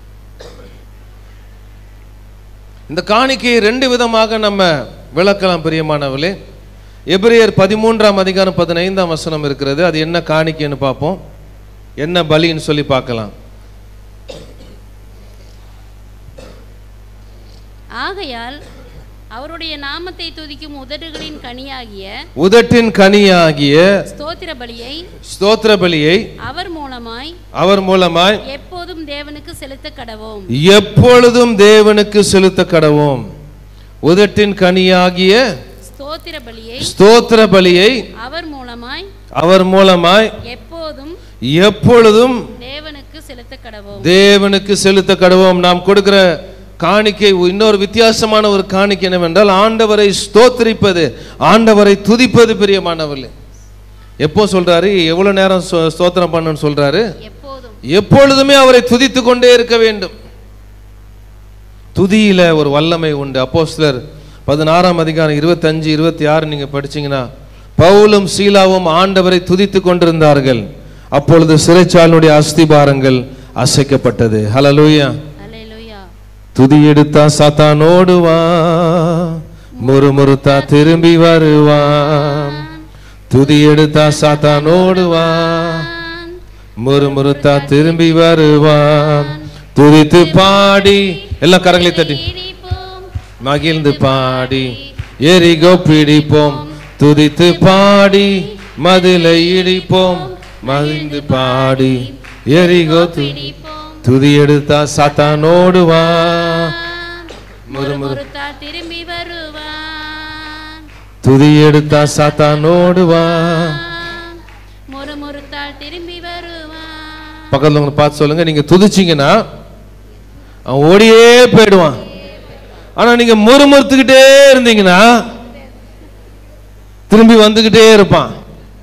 இந்த காணிக்கையை ரெண்டு விதமாக நம்ம விளக்கலாம் பிரியமானவர்களே எபிரேயர் பதிமூன்றாம் அதிகாரம் பதினைந்தாம் வசனம் இருக்கிறது அது என்ன காணிக்கைன்னு பார்ப்போம் என்ன பலின்னு சொல்லி பார்க்கலாம் ஆகையால் அவருடைய நாமத்தை துதிக்கும் உதடுகளின் கனியாகிய உதட்டின் கனியாகிய ஸ்தோத்திர பலியை ஸ்தோத்திர பலியை அவர் மூலமாய் அவர் மூலமாய் எப்போதும் தேவனுக்கு செலுத்த கடவோம் எப்பொழுதும் தேவனுக்கு செலுத்த கடவோம் உதட்டின் கனியாகிய ஸ்தோத்திர பலியை ஸ்தோத்திர பலியை அவர் மூலமாய் அவர் மூலமாய் எப்போதும் எப்பொழுதும் தேவனுக்கு செலுத்த கடவோம் தேவனுக்கு செலுத்த கடவோம் நாம் கொடுக்கிற காணிக்கை இன்னொரு வித்தியாசமான ஒரு காணிக்கை என்னவென்றால் ஆண்டவரை ஸ்தோத்திரிப்பது ஆண்டவரை துதிப்பது பிரியமானவர்களே எப்போ சொல்றாரு எவ்வளவு நேரம் ஸ்தோ- ஸ்தோத்திரம் பண்ணணும்னு சொல்றாரு எப்போதும் எப்பொழுதுமே அவரை துதித்து கொண்டே இருக்க வேண்டும் துதியில ஒரு வல்லமை உண்டு அப்போஸ்தலர் பதினாறாம் அதிகாரம் இருபத்தஞ்சு இருபத்தி ஆறு நீங்க படிச்சீங்கன்னா பவுலும் சீலாவும் ஆண்டவரை துதித்து கொண்டிருந்தார்கள் அப்பொழுது சிறைச்சாலையுடைய அஸ்திபாரங்கள் அசைக்கப்பட்டது ஹalleluya அல்லேலூயா துதி எடுத்தா சாத்தான் ஓடுவான் முறுமுறுத்தா திரும்பி வருவான் துதி எடுத்தா சாத்தான் ஓடுவான் முறுமுறுத்தா திரும்பி வருவான் துதித்து பாடி எல்லாம் கரங்களை தட்டி இடிப்போம் மகிழ்ந்து பாடி எரிகோ பிடிப்போம் துதித்து பாடி மதிலை இடிப்போம் மகிழ்ந்து பாடி எரிகோ து- இடிப்போம் துதி எடுத்தா சாத்தான் ஓடுவான் முறுமுறு முறுமுறுத்தா திரும்பி வருவான் துதி எடுத்தா சாத்தான் ஓடுவான் முறுமுறுத்தால் திரும்பி வருவான் பக்கத்துல உங்களை பார்த்து சொல்லுங்க நீங்க துதிச்சீங்கன்னா அவன் ஓடியே போயிடுவான் ஆனா நீங்க முறுமுறுத்துக்கிட்டே இருந்தீங்கன்னா திரும்பி வந்துகிட்டே இருப்பான்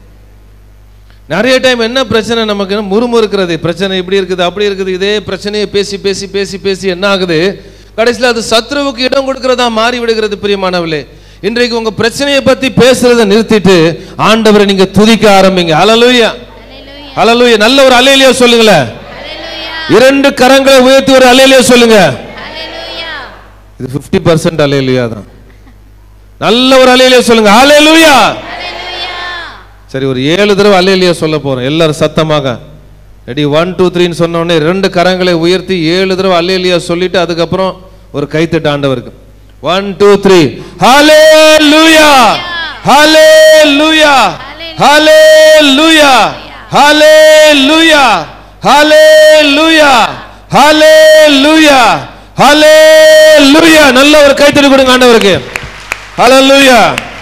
நிறைய டைம் என்ன பிரச்சனை நமக்கு முறுமுறுக்கிறது பிரச்சனை இப்படி இருக்குது அப்படி இருக்குது இதே பிரச்சனையை பேசி பேசி பேசி பேசி என்ன ஆகுது கடைசியில் அது சத்ருவுக்கு இடம் கொடுக்கிறதா மாறி விடுகிறது பிரியமானவர்களே இன்றைக்கு உங்க பிரச்சனையை பத்தி பேசுறதை நிறுத்திட்டு ஆண்டவரை நீங்க துதிக்க ஆரம்பிங்க அலலுயா அல்லேலூயா அலலுயா நல்ல ஒரு அலையிலையோ சொல்லுங்களேன் அல்லேலூயா இரண்டு கரங்களை உயர்த்தி ஒரு அலையிலையோ சொல்லுங்க அல்லேலூயா இது 50% பர்சன்ட் அலையிலுயா தான் நல்ல ஒரு அலையிலையோ சொல்லுங்க அலையிலுயா அல்லேலூயா சரி ஒரு ஏழு தடவை அலையிலையோ சொல்ல போறோம் எல்லாரும் சத்தமாக ரெடி ஒன் டூ த்ரீன்னு சொன்ன உடனே ரெண்டு கரங்களை உயர்த்தி ஏழு தடவை அலையிலையா சொல்லிட்டு அதுக்கப்புறம் ஒரு கைத்தட்டு ஆண்டவருக்கு ஒன் டூ த்ரீ ஹலே லூயா ஹலே லூயா ஹலே லூயா ஹலே லூயா ஹலே லூயா ஹலே லூயா ஹலே லூயா நல்ல ஒரு கைத்தட்டு கொடுங்க ஆண்டவருக்கு ஹலே லூயா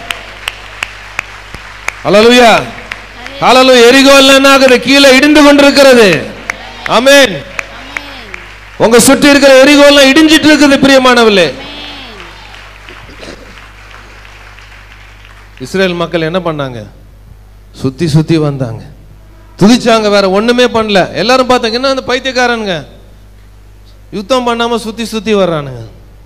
ஹalleluya ஹalleluya எரிகோல் என்ன ஆகுது கீழே இடிந்து கொண்டிருக்கிறது ஆமென் ஆமென் உங்க சுற்றி இருக்கிற எரிகோல்லாம் இடிஞ்சிட்டு இருக்குது பிரியமானவர்களே ஆமென் இஸ்ரேல் மக்கள் என்ன பண்ணாங்க சுத்தி சுத்தி வந்தாங்க துதிச்சாங்க வேற ஒண்ணுமே பண்ணல எல்லாரும் பார்த்தாங்க என்ன அந்த பைத்தியக்காரனுங்க யுத்தம் பண்ணாம சுத்தி சுத்தி வர்றானுங்க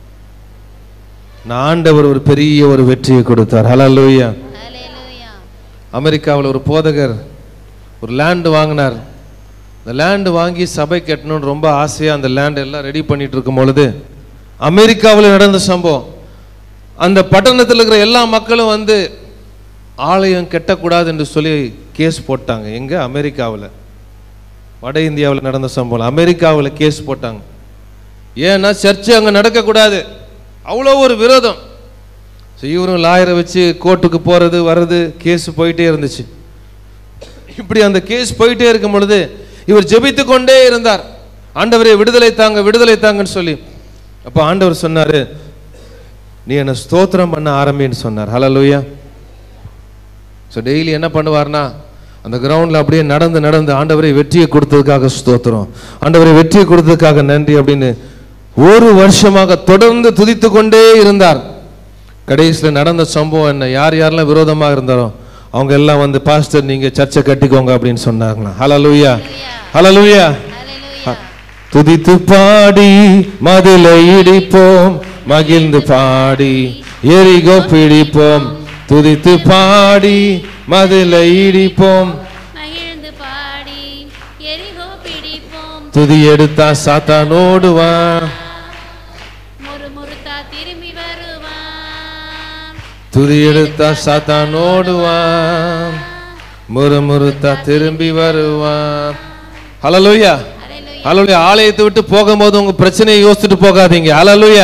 நான் ஆண்டவர் ஒரு பெரிய ஒரு வெற்றியை கொடுத்தார் ஹalleluya அல்லேலூயா அமெரிக்காவில் ஒரு போதகர் ஒரு லேண்டு வாங்கினார் இந்த லேண்டு வாங்கி சபை கட்டணும்னு ரொம்ப ஆசையாக அந்த லேண்ட் எல்லாம் ரெடி பண்ணிட்டு இருக்கும் பொழுது அமெரிக்காவில் நடந்த சம்பவம் அந்த பட்டணத்தில் இருக்கிற எல்லா மக்களும் வந்து ஆலயம் கட்டக்கூடாது என்று சொல்லி கேஸ் போட்டாங்க எங்க அமெரிக்காவில் வட இந்தியாவில் நடந்த சம்பவம் அமெரிக்காவில் கேஸ் போட்டாங்க ஏன்னா சர்ச்சு அங்கே நடக்கக்கூடாது அவ்வளோ ஒரு விரோதம் ஸோ இவரும் லாயரை வச்சு கோர்ட்டுக்கு போகிறது வர்றது கேஸ் போயிட்டே இருந்துச்சு இப்படி அந்த கேஸ் போயிட்டே இருக்கும் பொழுது இவர் ஜெபித்து கொண்டே இருந்தார் ஆண்டவரே விடுதலை தாங்க விடுதலை தாங்கன்னு சொல்லி அப்போ ஆண்டவர் சொன்னாரு நீ என்ன ஸ்தோத்திரம் பண்ண ஆரம்பின்னு சொன்னார் ஹalleluya ஸோ டெய்லி என்ன பண்ணுவார்னா அந்த கிரவுண்டில் அப்படியே நடந்து நடந்து ஆண்டவரை வெற்றியை கொடுத்ததுக்காக ஸ்தோத்திரம் ஆண்டவரை வெற்றியை கொடுத்ததுக்காக நன்றி அப்படின்னு ஒரு வருஷமாக தொடர்ந்து துதித்து கொண்டே இருந்தார் கடைசியில் நடந்த சம்பவம் என்ன யார் யாரெல்லாம் விரோதமாக இருந்தாரோ அவங்க எல்லாம் வந்து பாஸ்டர் நீங்க சர்ச்சை கட்டிக்கோங்க அப்படின்னு சொன்னாங்களாம் ஹalleluya ஹalleluya அல்லேலூயா துதித்து பாடி மதிலை இடிப்போம் மகிழ்ந்து பாடி எரிகோ பிடிப்போம் துதித்து பாடி மதிலை இடிப்போம் மகிழ்ந்து பாடி எரிகோ பிடிப்போம் துதி எடுத்தா சாத்தான் ஓடுவான் முறுமுறுத்தா திரும்பி வருவான் துதி எடுத்தா சாத்தான் ஓடுவான் முறுமுறுத்தா திரும்பி வருவான் ஹalleluya அல்லேலூயா ஹalleluya ஆலயத்தை விட்டு போகும்போது உங்க பிரச்சனையை யோசிச்சுட்டு போகாதீங்க ஹalleluya அல்லேலூயா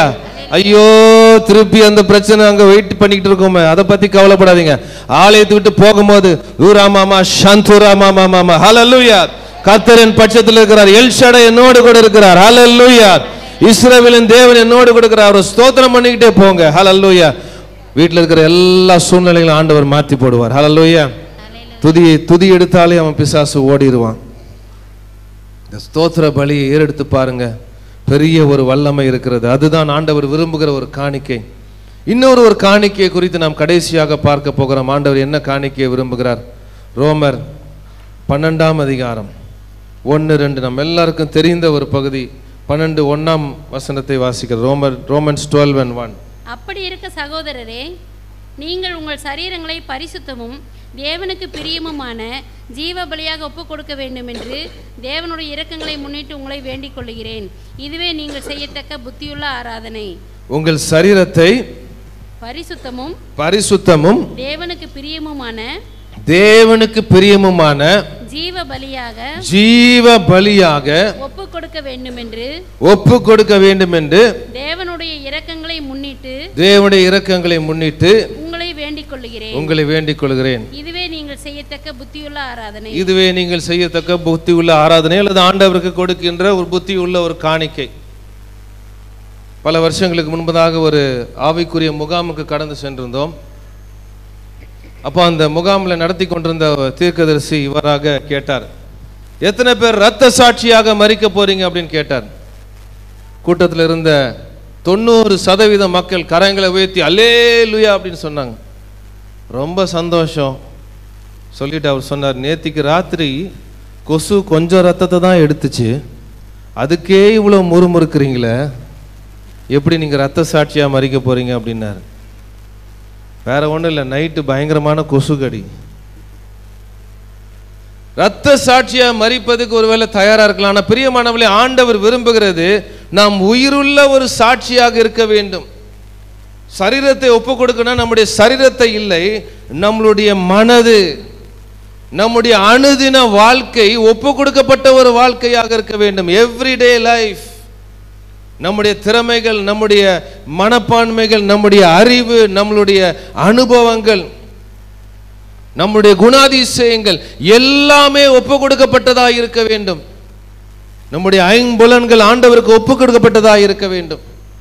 ஐயோ திருப்பி அந்த பிரச்சனை அங்க வெயிட் பண்ணிக்கிட்டு இருக்கோமே அதை பத்தி கவலைப்படாதீங்க ஆலயத்தை விட்டு போகும்போது ஊராமாமா சந்துராமாமா மாமா ஹalleluya கர்த்தரின் பட்சத்தில் இருக்கிறார் எல்ஷடை என்னோடு கூட இருக்கிறார் ஹalleluya இஸ்ரவேலின் தேவன் என்னோடு கூட இருக்கிறார் அவர் ஸ்தோத்திரம் பண்ணிக்கிட்டே போங்க ஹalleluya வீட்டில் இருக்கிற எல்லா சூழ்நிலைகளும் ஆண்டவர் மாத்தி போடுவார் ஹalleluya துதி துதி எடுத்தாலே அவன் பிசாசு ஓடிடுவான் இந்த ஸ்தோத்திர பலியை ஏறெடுத்து பாருங்க பெரிய ஒரு வல்லமை இருக்கிறது அதுதான் ஆண்டவர் விரும்புகிற ஒரு காணிக்கை இன்னொரு ஒரு காணிக்கையை குறித்து நாம் கடைசியாக பார்க்க போகிறோம் ஆண்டவர் என்ன காணிக்கையை விரும்புகிறார் ரோமர் பன்னெண்டாம் அதிகாரம் ஒன்று ரெண்டு நம்ம எல்லாருக்கும் தெரிந்த ஒரு பகுதி பன்னெண்டு ஒண்ணாம் வசனத்தை வாசிக்கிற ரோமர் ரோமன்ஸ் டுவெல் அண்ட் ஒன் அப்படி இருக்க சகோதரரே நீங்கள் உங்கள் சரீரங்களை பரிசுத்தமும் தேவனுக்கு பிரியமுமான ஜீவ பலியாக ஒப்புக் கொடுக்க வேண்டும் என்று தேவனுடைய இரக்கங்களை முன்னிட்டு உங்களை வேண்டிக் கொள்கிறேன் இதுவே நீங்கள் செய்யத்தக்க புத்தியுள்ள ஆராதனை உங்கள் சரீரத்தை பரிசுத்தமும் பரிசுத்தமும் தேவனுக்கு பிரியமுமான தேவனுக்கு பிரியமுமான ஜீவ பலியாக ஜீவ பலியாக ஒப்புக் கொடுக்க வேண்டும் என்று ஒப்பு கொடுக்க வேண்டும் என்று தேவனுடைய இரக்கங்களை முன்னிட்டு தேவனுடைய இரக்கங்களை முன்னிட்டு உங்களை வேண்டிக் கொள்கிறேன் உங்களை வேண்டிக் கொள்கிறேன் இதுவே நீங்கள் செய்யத்தக்க புத்தியுள்ள ஆராதனை இதுவே நீங்கள் செய்யத்தக்க புத்தி உள்ள ஆராதனை அல்லது ஆண்டவருக்கு கொடுக்கின்ற ஒரு புத்தி உள்ள ஒரு காணிக்கை பல வருஷங்களுக்கு முன்பதாக ஒரு ஆவிக்குரிய முகாமுக்கு கடந்து சென்றிருந்தோம் அப்போ அந்த முகாமில் நடத்தி கொண்டிருந்த தீர்க்கதரிசி இவராக கேட்டார் எத்தனை பேர் ரத்த சாட்சியாக மறிக்க போறீங்க அப்படின்னு கேட்டார் கூட்டத்தில் இருந்த தொண்ணூறு சதவீத மக்கள் கரங்களை உயர்த்தி அல்லே அப்படின்னு சொன்னாங்க ரொம்ப சந்தோஷம் சொல்லிட்டு அவர் சொன்னார் நேத்திக்கு ராத்திரி கொசு கொஞ்சம் ரத்தத்தை தான் எடுத்துச்சு அதுக்கே இவ்வளோ முறுமுறுக்கிறீங்களே எப்படி நீங்கள் ரத்த சாட்சியாக மறிக்க போறீங்க அப்படின்னாரு வேற ஒன்றும் இல்லை நைட்டு பயங்கரமான கொசு கடி ரத்த சாட்சியா மறிப்பதுக்கு ஒருவேளை தயாரா இருக்கலாம் ஆனால் பிரியமானவர்களே ஆண்டவர் விரும்புகிறது நாம் உயிருள்ள ஒரு சாட்சியாக இருக்க வேண்டும் சரீரத்தை ஒப்பு கொடுக்கணும் நம்முடைய சரீரத்தை இல்லை நம்மளுடைய மனது நம்முடைய அணுதின வாழ்க்கை ஒப்பு கொடுக்கப்பட்ட ஒரு வாழ்க்கையாக இருக்க வேண்டும் எவ்ரிடே லைஃப் நம்முடைய திறமைகள் நம்முடைய மனப்பான்மைகள் நம்முடைய அறிவு நம்மளுடைய அனுபவங்கள் நம்முடைய குணாதிசயங்கள் எல்லாமே ஒப்பு கொடுக்கப்பட்டதாக இருக்க வேண்டும் நம்முடைய ஐம்புலன்கள் ஆண்டவருக்கு ஒப்பு கொடுக்கப்பட்டதாக இருக்க வேண்டும்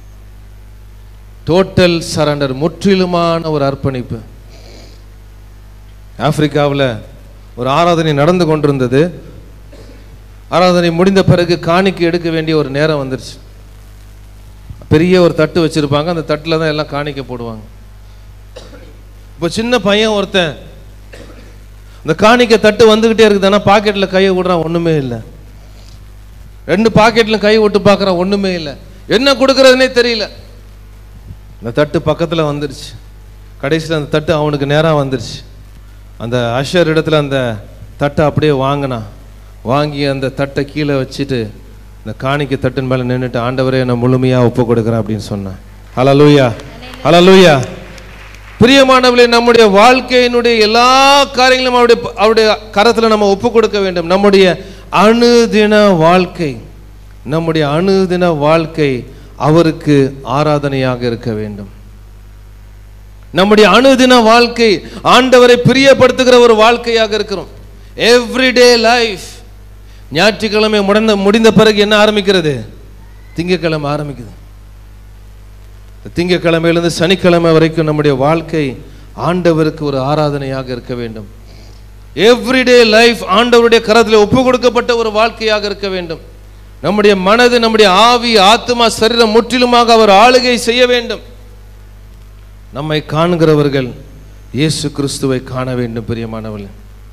டோட்டல் சரண்டர் முற்றிலுமான ஒரு அர்ப்பணிப்பு ஆப்பிரிக்காவில் ஒரு ஆராதனை நடந்து கொண்டிருந்தது ஆராதனை முடிந்த பிறகு காணிக்கை எடுக்க வேண்டிய ஒரு நேரம் வந்துருச்சு பெரிய ஒரு தட்டு வச்சிருப்பாங்க அந்த தட்டில் தான் எல்லாம் காணிக்க போடுவாங்க இப்போ சின்ன பையன் ஒருத்தன் இந்த காணிக்க தட்டு வந்துக்கிட்டே இருக்குது ஆனால் பாக்கெட்டில் கையை விடுறான் ஒன்றுமே இல்லை ரெண்டு பாக்கெட்டில் கை விட்டு பார்க்குறான் ஒன்றுமே இல்லை என்ன கொடுக்கறதுனே தெரியல அந்த தட்டு பக்கத்தில் வந்துருச்சு கடைசியில் அந்த தட்டு அவனுக்கு நேராக வந்துருச்சு அந்த அஷர் இடத்துல அந்த தட்டை அப்படியே வாங்கினான் வாங்கி அந்த தட்டை கீழே வச்சுட்டு இந்த காணிக்கை தட்டின் மேலே நின்றுட்டு ஆண்டவரே நான் முழுமையாக ஒப்பு கொடுக்குறேன் அப்படின்னு சொன்னேன் ஹலலூயா ஹலலூயா பிரியமானவர்களே நம்முடைய வாழ்க்கையினுடைய எல்லா காரியங்களும் அவருடைய அவருடைய கரத்தில் நம்ம ஒப்பு கொடுக்க வேண்டும் நம்முடைய அணுதின வாழ்க்கை நம்முடைய அணுதின வாழ்க்கை அவருக்கு ஆராதனையாக இருக்க வேண்டும் நம்முடைய அணுதின வாழ்க்கை ஆண்டவரை பிரியப்படுத்துகிற ஒரு வாழ்க்கையாக இருக்கிறோம் எவ்ரிடே லைஃப் ஞாயிற்றுக்கிழமை முடிந்த முடிந்த பிறகு என்ன ஆரம்பிக்கிறது திங்கக்கிழமை ஆரம்பிக்குது இந்த திங்கக்கிழமையிலிருந்து சனிக்கிழமை வரைக்கும் நம்முடைய வாழ்க்கை ஆண்டவருக்கு ஒரு ஆராதனையாக இருக்க வேண்டும் எவ்ரிடே லைஃப் ஆண்டவருடைய கரத்தில் ஒப்பு கொடுக்கப்பட்ட ஒரு வாழ்க்கையாக இருக்க வேண்டும் நம்முடைய மனது நம்முடைய ஆவி ஆத்மா சரீரம் முற்றிலுமாக அவர் ஆளுகை செய்ய வேண்டும் நம்மை காண்கிறவர்கள் இயேசு கிறிஸ்துவை காண வேண்டும் பிரியமானவர்கள்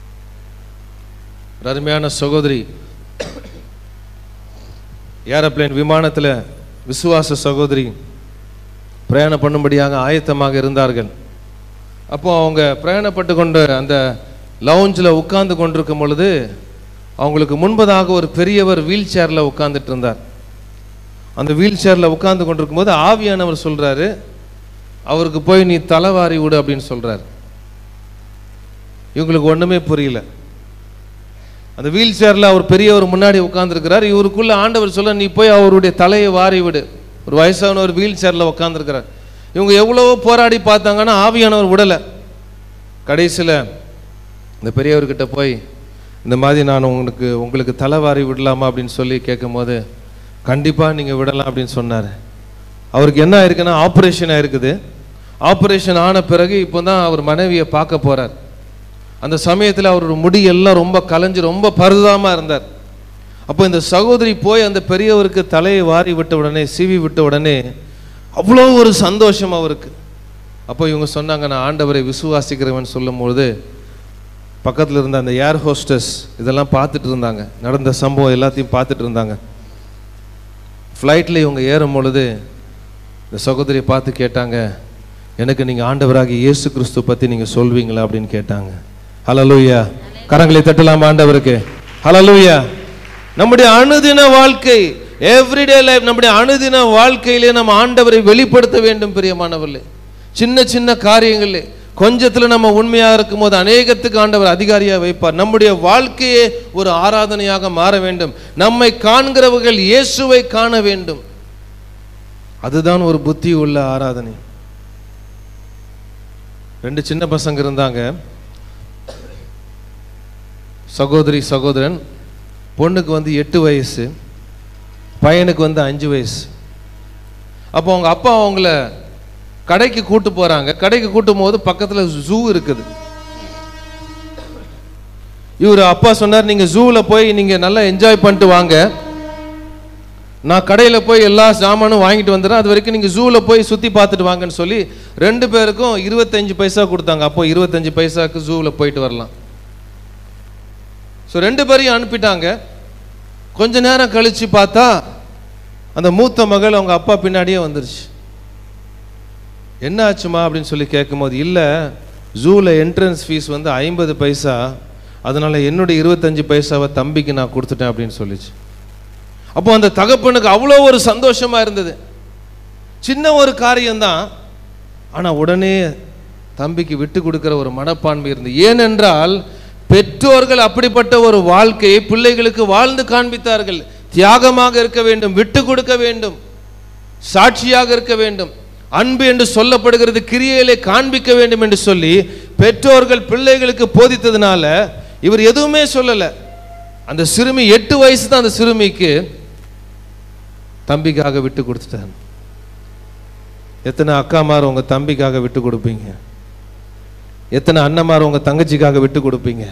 ஒரு அருமையான சகோதரி ஏரோப்ளேன் விமானத்தில் விசுவாச சகோதரி பிரயாணம் பண்ணும்படியாக ஆயத்தமாக இருந்தார்கள் அப்போ அவங்க பிரயாணப்பட்டு கொண்டு அந்த லவுஞ்சில் உட்கார்ந்து கொண்டிருக்கும் பொழுது அவங்களுக்கு முன்பதாக ஒரு பெரியவர் வீல் சேரில் உட்கார்ந்துட்டு இருந்தார் அந்த வீல் சேரில் உட்கார்ந்து கொண்டிருக்கும் போது ஆவியானவர் சொல்றாரு அவருக்கு போய் நீ தலைவாரி விடு அப்படின்னு சொல்றாரு இவங்களுக்கு ஒண்ணுமே புரியல அந்த வீல் சேரில் அவர் பெரியவர் முன்னாடி உட்கார்ந்துருக்கிறார் இவருக்குள்ள ஆண்டவர் சொல்ல நீ போய் அவருடைய தலையை வாரி விடு ஒரு வயசான ஒரு வீல் சேரில் உட்காந்துருக்கிறார் இவங்க எவ்வளவோ போராடி பார்த்தாங்கன்னா ஆவியானவர் விடலை கடைசியில் இந்த பெரியவர்கிட்ட போய் இந்த மாதிரி நான் உங்களுக்கு உங்களுக்கு தலைவாரி விடலாமா அப்படின்னு சொல்லி கேட்கும்போது கண்டிப்பாக நீங்கள் விடலாம் அப்படின்னு சொன்னார் அவருக்கு என்ன ஆயிருக்குன்னா ஆப்ரேஷன் ஆயிருக்குது ஆப்ரேஷன் ஆன பிறகு இப்போ தான் அவர் மனைவியை பார்க்க போகிறார் அந்த சமயத்தில் அவரோட முடி எல்லாம் ரொம்ப கலைஞ்சு ரொம்ப பருதாமல் இருந்தார் அப்போ இந்த சகோதரி போய் அந்த பெரியவருக்கு தலையை வாரி விட்ட உடனே சீவி விட்ட உடனே அவ்வளோ ஒரு சந்தோஷம் அவருக்கு அப்போ இவங்க சொன்னாங்க நான் ஆண்டவரை விசுவாசிக்கிறவன் சொல்லும்பொழுது பக்கத்தில் இருந்த அந்த ஏர் ஹோஸ்டஸ் இதெல்லாம் பார்த்துட்டு இருந்தாங்க நடந்த சம்பவம் எல்லாத்தையும் பார்த்துட்டு இருந்தாங்க ஃப்ளைட்டில் இவங்க ஏறும் பொழுது இந்த சகோதரியை பார்த்து கேட்டாங்க எனக்கு நீங்கள் ஆண்டவராகி இயேசு கிறிஸ்து பற்றி நீங்கள் சொல்வீங்களா அப்படின்னு கேட்டாங்க ஹலலூயா கரங்களை தட்டலாம் ஆண்டவருக்கு ஹலலூயா நம்முடைய அனுதின வாழ்க்கை எவ்ரிடே லைஃப் நம்முடைய அனுதின வாழ்க்கையிலே நம்ம ஆண்டவரை வெளிப்படுத்த வேண்டும் பிரியமானவர்களே சின்ன சின்ன காரியங்களே கொஞ்சத்துல நம்ம உண்மையா இருக்கும்போது அநேகத்துக்கு ஆண்டவர் அதிகாரியா வைப்பார் நம்முடைய வாழ்க்கையே ஒரு ஆராதனையாக மாற வேண்டும் நம்மை காண்கிறவர்கள் இயேசுவை காண வேண்டும் அதுதான் ஒரு புத்தி உள்ள ஆராதனை ரெண்டு சின்ன பசங்க இருந்தாங்க சகோதரி சகோதரன் பொண்ணுக்கு வந்து எட்டு வயசு பையனுக்கு வந்து அஞ்சு வயசு அப்போ அவங்க அப்பா அவங்கள கடைக்கு கூட்டு போறாங்க கடைக்கு கூட்டும் போது பக்கத்துல ஜூ இருக்குது இவர் அப்பா சொன்னார் நீங்க ஜூவில் போய் நீங்க நல்லா என்ஜாய் பண்ணிட்டு வாங்க நான் கடையில் போய் எல்லா சாமானும் வாங்கிட்டு வந்துடுறேன் அது வரைக்கும் நீங்கள் ஜூவில் போய் சுற்றி பார்த்துட்டு வாங்கன்னு சொல்லி ரெண்டு பேருக்கும் இருபத்தஞ்சு பைசா கொடுத்தாங்க அப்போ இருபத்தஞ்சு பைசாக்கு ஜூவில் போயிட்டு வரலாம் ஸோ ரெண்டு பேரையும் அனுப்பிட்டாங்க கொஞ்ச நேரம் கழிச்சு பார்த்தா அந்த மூத்த மகள் அவங்க அப்பா பின்னாடியே வந்துருச்சு என்ன ஆச்சுமா அப்படின்னு சொல்லி கேட்கும்போது இல்லை ஜூவில் என்ட்ரன்ஸ் ஃபீஸ் வந்து ஐம்பது பைசா அதனால என்னுடைய இருபத்தஞ்சு பைசாவை தம்பிக்கு நான் கொடுத்துட்டேன் அப்படின்னு சொல்லிச்சு அப்போ அந்த தகப்பனுக்கு அவ்வளோ ஒரு சந்தோஷமா இருந்தது சின்ன ஒரு காரியம்தான் ஆனால் உடனே தம்பிக்கு விட்டு கொடுக்கிற ஒரு மனப்பான்மை இருந்தது ஏனென்றால் பெற்றோர்கள் அப்படிப்பட்ட ஒரு வாழ்க்கையை பிள்ளைகளுக்கு வாழ்ந்து காண்பித்தார்கள் தியாகமாக இருக்க வேண்டும் விட்டு கொடுக்க வேண்டும் சாட்சியாக இருக்க வேண்டும் அன்பு என்று சொல்லப்படுகிறது கிரியையிலே காண்பிக்க வேண்டும் என்று சொல்லி பெற்றோர்கள் பிள்ளைகளுக்கு போதித்ததுனால இவர் எதுவுமே சொல்லல அந்த சிறுமி எட்டு வயசு தான் அந்த சிறுமிக்கு தம்பிக்காக விட்டு கொடுத்துட்டார் எத்தனை அக்காமார் உங்க தம்பிக்காக விட்டு கொடுப்பீங்க எத்தனை அண்ணமார் உங்க தங்கச்சிக்காக விட்டு கொடுப்பீங்க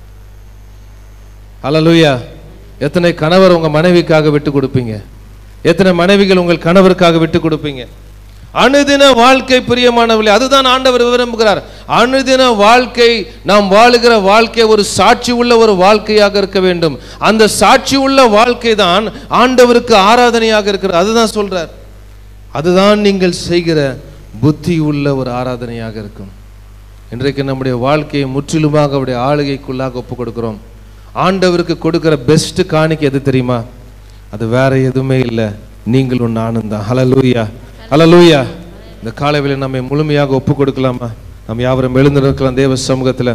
ஹalleluya எத்தனை கணவர் உங்க மனைவிக்காக விட்டு கொடுப்பீங்க எத்தனை மனைவிகள் உங்கள் கணவருக்காக விட்டு கொடுப்பீங்க அனுதின வாழ்க்கை பிரியமானவர்களே அதுதான் ஆண்டவர் விரும்புகிறார் அனுதின வாழ்க்கை நாம் வாழுகிற வாழ்க்கை ஒரு சாட்சி உள்ள ஒரு வாழ்க்கையாக இருக்க வேண்டும் அந்த சாட்சி உள்ள வாழ்க்கை தான் ஆண்டவருக்கு ஆராதனையாக இருக்கிறது அதுதான் சொல்றார் அதுதான் நீங்கள் செய்கிற புத்தி உள்ள ஒரு ஆராதனையாக இருக்கும் இன்றைக்கு நம்முடைய வாழ்க்கையை முற்றிலுமாக அவருடைய ஆளுகைக்குள்ளாக ஒப்பு கொடுக்கிறோம் ஆண்டவருக்கு கொடுக்கிற பெஸ்ட் காணிக்கை எது தெரியுமா அது வேற எதுவுமே இல்லை நீங்களும் நானும் தான் ஹலலூயா ஹலலூயா இந்த காலைவில நம்மை முழுமையாக ஒப்பு கொடுக்கலாமா நாம் யாவரும் எழுந்து நிற்கலாம் தேவ சமூகத்தில்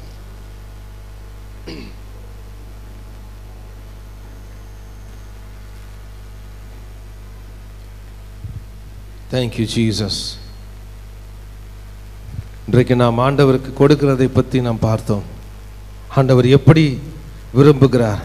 தேங்க்யூ ஜீசஸ் இன்றைக்கு நாம் ஆண்டவருக்கு கொடுக்கிறதை பற்றி நாம் பார்த்தோம் ஆண்டவர் எப்படி விரும்புகிறார்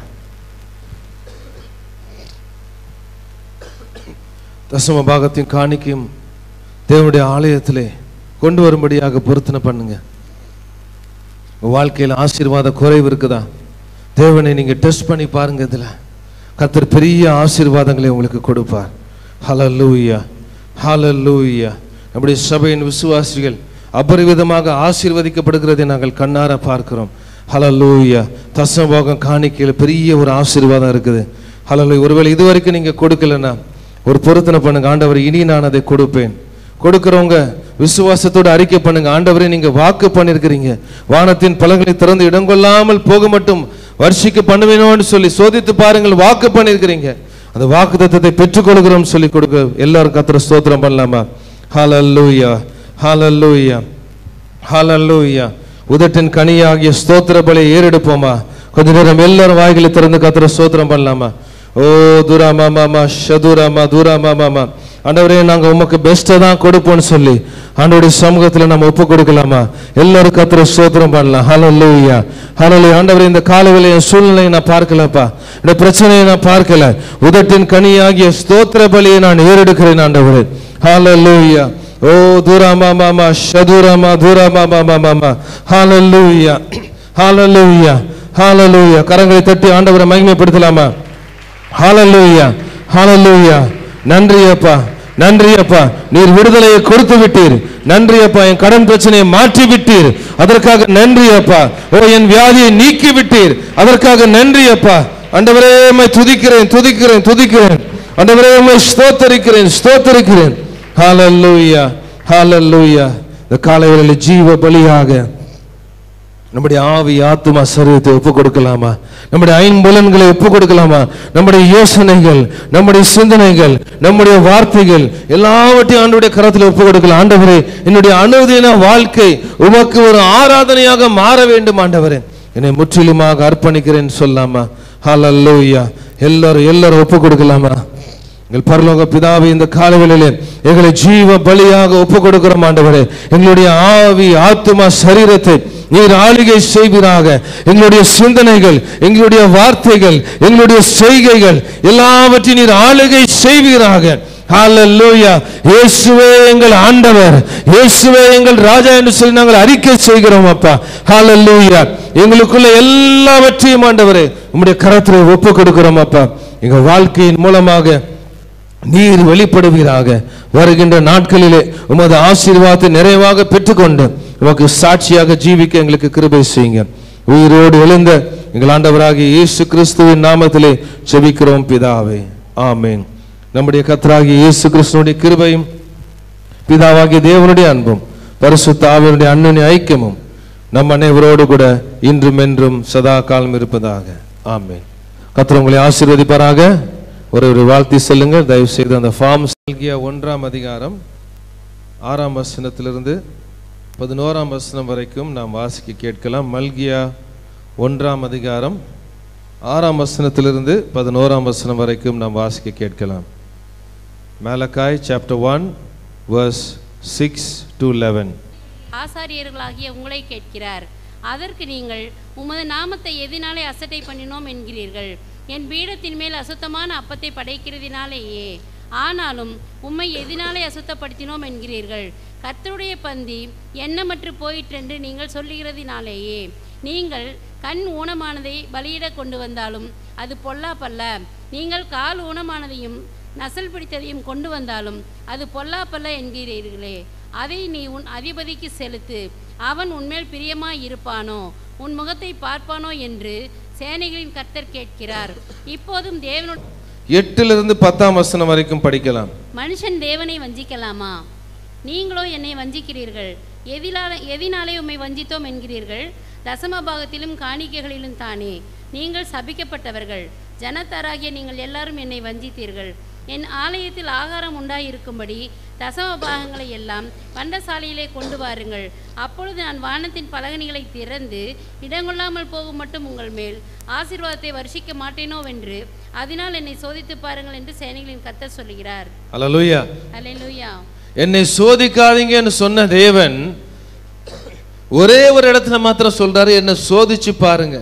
தசம பாகத்தின் காணிக்கையும் தேவனுடைய ஆலயத்திலே கொண்டு வரும்படியாக பொருத்தனை பண்ணுங்க உங்க வாழ்க்கையில் ஆசீர்வாத குறைவு இருக்குதா தேவனை நீங்க டெஸ்ட் பண்ணி பாருங்க இதுல கர்த்தர் பெரிய ஆசீர்வாதங்களை உங்களுக்கு கொடுப்பார் ஹalleluya ஹalleluya நம்முடைய சபையின் விசுவாசிகள் அபரிவிதமாக ஆசீர்வதிக்கப்படுகிறதை நாங்கள் கண்ணார பார்க்கிறோம் ஹalleluya தசமபாகம் காணிக்கையில் பெரிய ஒரு ஆசீர்வாதம் இருக்குது ஹalleluya ஒருவேளை இதுவரைக்கும் நீங்க கொடுக்கலன்னா ஒரு பொருத்தனை பண்ணுங்க ஆண்டவர் இனி நான் அதை கொடுப்பேன் கொடுக்கிறவங்க விசுவாசத்தோடு அறிக்கை பண்ணுங்க ஆண்டவரே நீங்க வாக்கு பண்ணிருக்கிறீங்க வானத்தின் பலன்களை திறந்து இடங்கொள்ளாமல் போக மட்டும் வர்ஷிக்க பண்ணுவேனோன்னு சொல்லி சோதித்து பாருங்கள் வாக்கு பண்ணிருக்கிறீங்க அந்த வாக்கு தத்தத்தை பெற்றுக்கொள்கிறோம் சொல்லி கொடுக்க எல்லாரும் கத்திர ஸ்தோத்திரம் பண்ணலாமா ஹalleluya ஹalleluya ஹalleluya உதட்டின் கனியாகிய ஸ்தோத்திர பலியை ஏறெடுப்போமா கொஞ்ச நேரம் எல்லாரும் வாய்களை திறந்து கத்திர ஸ்தோத்திரம் பண்ணலாமா ஓ துராமா மாமா ஷதுராமா துராமா மாமா ஆண்டவரே நாங்க உமக்கு பெஸ்ட்டை தான் கொடுப்போம்னு சொல்லி ஆண்டவருடைய சமூகத்துல நம்ம ஒப்பு கொடுக்கலாமா எல்லாரும் கத்திர ஸ்தோத்திரம் பண்ணலாம் ஹalleluya ஹalleluya ஆண்டவரே இந்த காலவேளை என் சூழ்நிலையை நான் பார்க்கலப்பா இந்த பிரச்சனையை நான் பார்க்கல உதட்டின் கனியாகிய ஸ்தோத்திர பலியை நான் ஏறெடுக்கிறேன் ஆண்டவரே ஹalleluya ஓ தூராமா மாமா ஷதுராமா தூராமா மாமா மாமா ஹalleluya ஹalleluya ஹalleluya கரங்களை தட்டி ஆண்டவரை மகிமைப்படுத்தலாமா ஹalleluya ஹalleluya நன்றி அப்பா நன்றி அப்பா நீர் விடுதலையை கொடுத்து விட்டீர் நன்றி அப்பா என் கடன் பிரச்சனையை மாற்றி விட்டீர் அதற்காக நன்றி அப்பா ஓ என் வியாதியை நீக்கி விட்டீர் அதற்காக நன்றி அப்பா ஆண்டவரே உம்மை துதிக்கிறேன் துதிக்கிறேன் துதிக்கிறேன் ஆண்டவரே உம்மை ஸ்தோத்தரிக்கிறேன் ஸ்தோத்தரிக்கிறேன் ஹalleluya ஹalleluya இந்த காலையில் ஜீவ பலியாக நம்முடைய ஆவி ஆத்துமா சரீரத்தை ஒப்பு கொடுக்கலாமா நம்முடைய ஐம்புலன்களை ஒப்பு கொடுக்கலாமா நம்முடைய யோசனைகள் நம்முடைய சிந்தனைகள் நம்முடைய வார்த்தைகள் எல்லாவற்றையும் ஆண்டவருடைய கரத்தில் ஒப்பு கொடுக்கலாம் ஆண்டவரே என்னுடைய அனுதின வாழ்க்கை உமக்கு ஒரு ஆராதனையாக மாற வேண்டும் ஆண்டவரே என்னை முற்றிலுமாக அர்ப்பணிக்கிறேன் சொல்லாமா ஹalleluya எல்லாரும் எல்லாரும் ஒப்பு கொடுக்கலாமா எங்கள் பரலோக பிதாவை இந்த காலவெளியிலே எங்களை ஜீவ பலியாக ஒப்பு கொடுக்கிறோம் ஆண்டவரே எங்களுடைய ஆவி ஆத்துமா சரீரத்தை நீர் ஆளுகை செய்வீராக எங்களுடைய சிந்தனைகள் எங்களுடைய வார்த்தைகள் எங்களுடைய செய்கைகள் எல்லாவற்றையும் நீர் ஆளுகை செய்வீராக ஹalleluya இயேசுவே எங்கள் ஆண்டவர் இயேசுவே எங்கள் ராஜா என்று சொல்லி நாங்கள் அறிக்கை செய்கிறோம் அப்பா ஹalleluya எங்களுக்குள்ள எல்லாவற்றையும் ஆண்டவரே உம்முடைய கரத்திலே ஒப்பு கொடுக்கிறோம் அப்பா எங்க வாழ்க்கையின் மூலமாக நீர் வெளிப்படுவீராக வருகின்ற நாட்களிலே உமது ஆசீர்வாதத்தை நிறைவாக பெற்றுக்கொண்டு உமக்கு சாட்சியாக ஜீவிக்க எங்களுக்கு கிருபை செய்யுங்க உயிரோடு எழுந்த எங்கள் ஆண்டவராகிய இயேசு கிறிஸ்துவின் நாமத்திலே செபிக்கிறோம் பிதாவே ஆமென் நம்முடைய கத்தராகிய இயேசு கிறிஸ்துவனுடைய கிருபையும் பிதாவாகிய தேவனுடைய அன்பும் பரிசுத்த ஆவியனுடைய அண்ணனின் ஐக்கியமும் நம் அனைவரோடு கூட இன்றும் என்றும் சதா காலம் இருப்பதாக ஆமென் கர்த்தர் உங்களை ஆசீர்வதிப்பாராக ஒரு ஒரு வாழ்த்தி சொல்லுங்க தயவு செய்து அந்த ஃபார்ம் ஒன்றாம் அதிகாரம் ஆறாம் வசனத்திலிருந்து பதினோராம் வசனம் வரைக்கும் நாம் வாசிக்க கேட்கலாம் மல்கியா ஒன்றாம் அதிகாரம் ஆறாம் வசனத்திலிருந்து பதினோராம் வசனம் வரைக்கும் நாம் வாசிக்க கேட்கலாம் Malachi chapter one verse six to eleven ஆசாரியர்களாகிய உங்களை கேட்கிறார் அதற்கு நீங்கள் உமது நாமத்தை எதினாலே அசட்டை பண்ணினோம் என்கிறீர்கள் என் பீடத்தின் மேல் அசுத்தமான அப்பத்தை படைக்கிறதினாலேயே ஆனாலும் உம்மை எதினாலே அசுத்தப்படுத்தினோம் என்கிறீர்கள் கர்த்தருடைய பந்தி எண்ணமற்று போயிற்றென்று நீங்கள் சொல்லுகிறதினாலேயே நீங்கள் கண் ஊனமானதை பலியிட கொண்டு வந்தாலும் அது பொல்லாப்பல்ல நீங்கள் கால் ஊனமானதையும் நசல் பிடித்ததையும் கொண்டு வந்தாலும் அது பொல்லாப்பல்ல என்கிறீர்களே அதை நீ உன் அதிபதிக்கு செலுத்து அவன் உன்மேல் பிரியமாய் இருப்பானோ உன் முகத்தை பார்ப்பானோ என்று சேனைகளின் கர்த்தர் கேட்கிறார் இப்போதும் தேவனு எட்டிலிருந்து பத்தாம் வசனம் வரைக்கும் படிக்கலாம் மனுஷன் தேவனை வஞ்சிக்கலாமா நீங்களோ என்னை வஞ்சிக்கிறீர்கள் எதிலால எதினாலே உம்மை வஞ்சித்தோம் என்கிறீர்கள் தசமபாகத்திலும் காணிக்கைகளிலும் தானே நீங்கள் சபிக்கப்பட்டவர்கள் ஜனத்தாராகிய நீங்கள் எல்லாரும் என்னை வஞ்சித்தீர்கள் என் ஆலயத்தில் ஆகாரம் உண்டாயிருக்கும்படி தசம பாகங்களை எல்லாம் பண்டசாலையிலே கொண்டு வாருங்கள் அப்பொழுது நான் வானத்தின் பலகணிகளை திறந்து இடங்கொள்ளாமல் போகும் மட்டும் உங்கள் மேல் ஆசீர்வாதத்தை வருஷிக்க மாட்டேனோவென்று அதனால் என்னை சோதித்து பாருங்கள் என்று சேனைகளின் கர்த்தர் சொல்லுகிறார் அல்லேலூயா அல்லேலூயா என்னை சோதிக்காதீங்கன்னு சொன்ன தேவன் ஒரே ஒரு இடத்துல மாத்திரம் சொல்றாரு என்னை சோதிச்சு பாருங்க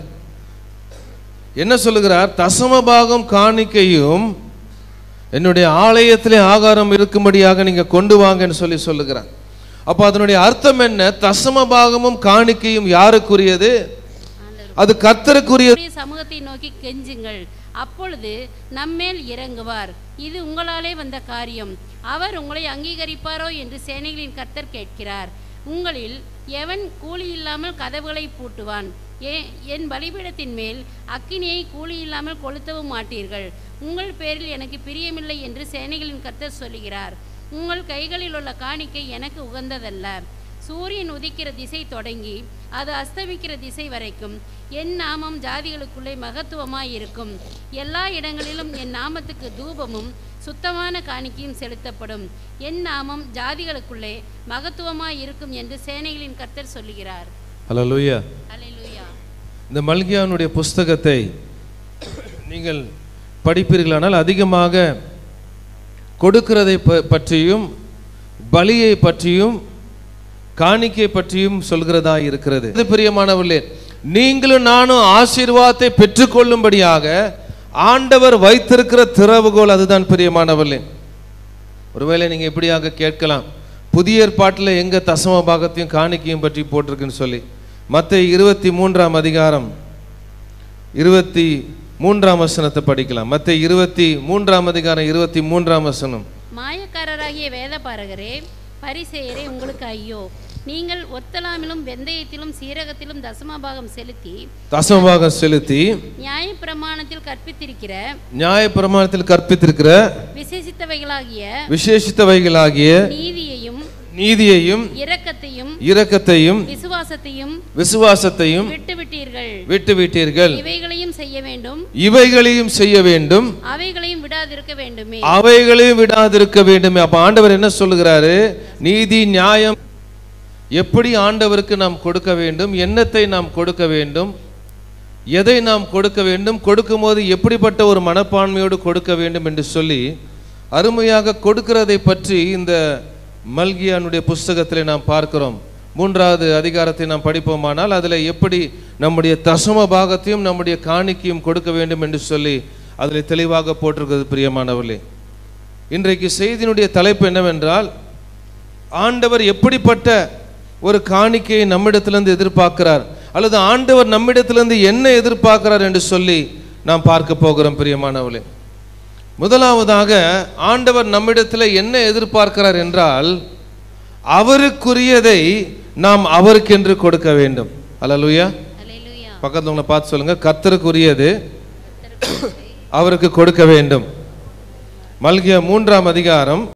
என்ன சொல்லுகிறார் தசம பாகம் காணிக்கையும் என்னுடைய ஆலயத்திலே ஆகாரம் இருக்கும்படியாக நீங்க கொண்டு வாங்கன்னு சொல்லி சொல்லுகிறார் அப்ப அதனுடைய அர்த்தம் என்ன தசம பாகமும் காணிக்கையும் யாருக்குரியது அது கர்த்தருக்குரியது அவருடைய சமூகத்தை நோக்கி கெஞ்சுங்கள் அப்பொழுது நம்மேல் இறங்குவார் இது உங்களாலே வந்த காரியம் அவர் உங்களை அங்கீகரிப்பாரோ என்று சேனைகளின் கர்த்தர் கேட்கிறார் உங்களில் எவன் கூலி இல்லாமல் கதவுகளை பூட்டுவான் ஏ என் பலிபீடத்தின் மேல் அக்கினியை கூலி இல்லாமல் கொளுத்தவும் மாட்டீர்கள் உங்கள் பேரில் எனக்கு பிரியமில்லை என்று சேனைகளின் கர்த்தர் சொல்லுகிறார் உங்கள் கைகளில் உள்ள காணிக்கை எனக்கு உகந்ததல்ல சூரியன் உதிக்கிற திசை தொடங்கி அது அஸ்தமிக்கிற திசை வரைக்கும் என் நாமம் ஜாதிகளுக்குள்ளே மகத்துவமாய் இருக்கும் எல்லா இடங்களிலும் என் நாமத்துக்கு தூபமும் சுத்தமான காணிக்கையும் செலுத்தப்படும் என் நாமம் ஜாதிகளுக்குள்ளே மகத்துவமாய் இருக்கும் என்று சேனைகளின் கர்த்தர் சொல்லுகிறார் அல்லேலூயா அல்லேலூயா இந்த மல்கியானுடைய புஸ்தகத்தை நீங்கள் படிப்பீர்களானால் அதிகமாக கொடுக்கிறதை ப- பற்றியும் பலியை பற்றியும் காணிக்கை பற்றியும் சொல்கிறதா இருக்கிறது இது பிரியமானவர்களே நீங்களும் நானும் ஆசீர்வாதத்தை பெற்றுக்கொள்ளும்படியாக ஆண்டவர் வைத்திருக்கிற திறவுகோல் அதுதான் பிரியமானவர்களே ஒருவேளை நீங்க இப்படியாக கேட்கலாம் புதிய ஏற்பாட்டில் எங்க தசம பாகத்தையும் காணிக்கையும் பற்றி போட்டிருக்குன்னு சொல்லி மத்த இருபத்தி மூன்றாம் அதிகாரம் இருபத்தி மூன்றாம் வசனத்தை படிக்கலாம் மத்த இருபத்தி மூன்றாம் அதிகாரம் இருபத்தி மூன்றாம் வசனம் மாயக்காரராகிய வேதபாரகரே பரிசேயரே உங்களுக்கு ஐயோ நீங்கள் ஒத்தலாமிலும் வெந்தயத்திலும் சீரகத்திலும் தசமபாகம் செலுத்தி தசமபாகம் செலுத்தி நியாயப்பிரமாணத்தில் கற்பித்திருக்கிற நியாய பிரமாணத்தில் கற்பித்திருக்கிற விசேஷித்தவைகளாகிய விசேஷித்தவைகளாகிய நீதியையும் நீதியையும் இரக்கத்தையும் இரக்கத்தையும் விசுவாசத்தையும் விசுவாசத்தையும் விட்டுவிட்டீர்கள் விட்டுவிட்டீர்கள் இவைகளையும் செய்ய வேண்டும் இவைகளையும் செய்ய வேண்டும் அவைகளையும் விடாதிருக்க வேண்டுமே அவைகளையும் விடாதிருக்க வேண்டுமே அப்ப ஆண்டவர் என்ன சொல்லுகிறாரு நீதி நியாயம் எப்படி ஆண்டவருக்கு நாம் கொடுக்க வேண்டும் என்னத்தை நாம் கொடுக்க வேண்டும் எதை நாம் கொடுக்க வேண்டும் கொடுக்கும்போது எப்படிப்பட்ட ஒரு மனப்பான்மையோடு கொடுக்க வேண்டும் என்று சொல்லி அருமையாக கொடுக்கிறதை பற்றி இந்த மல்கியானுடைய புஸ்தகத்தில் நாம் பார்க்கிறோம் மூன்றாவது அதிகாரத்தை நாம் படிப்போமானால் அதில் எப்படி நம்முடைய தசம பாகத்தையும் நம்முடைய காணிக்கையும் கொடுக்க வேண்டும் என்று சொல்லி அதில் தெளிவாக போட்டிருக்கிறது பிரியமானவர்களே இன்றைக்கு செய்தியினுடைய தலைப்பு என்னவென்றால் ஆண்டவர் எப்படிப்பட்ட ஒரு காணிக்கையை நம்மிடத்திலிருந்து எதிர்பார்க்கிறார் அல்லது ஆண்டவர் நம்மிடத்திலிருந்து என்ன எதிர்பார்க்கிறார் என்று சொல்லி நாம் பார்க்க போகிறோம் பிரியமானவர்களே முதலாவதாக ஆண்டவர் நம்மிடத்தில் என்ன எதிர்பார்க்கிறார் என்றால் அவருக்குரியதை நாம் அவருக்கென்று கொடுக்க வேண்டும் அல்லலுயா அல்லேலூயா பக்கத்துல உங்களை பார்த்து சொல்லுங்க கர்த்தருக்குரியது அவருக்கு கொடுக்க வேண்டும் மல்கிய மூன்றாம் அதிகாரம்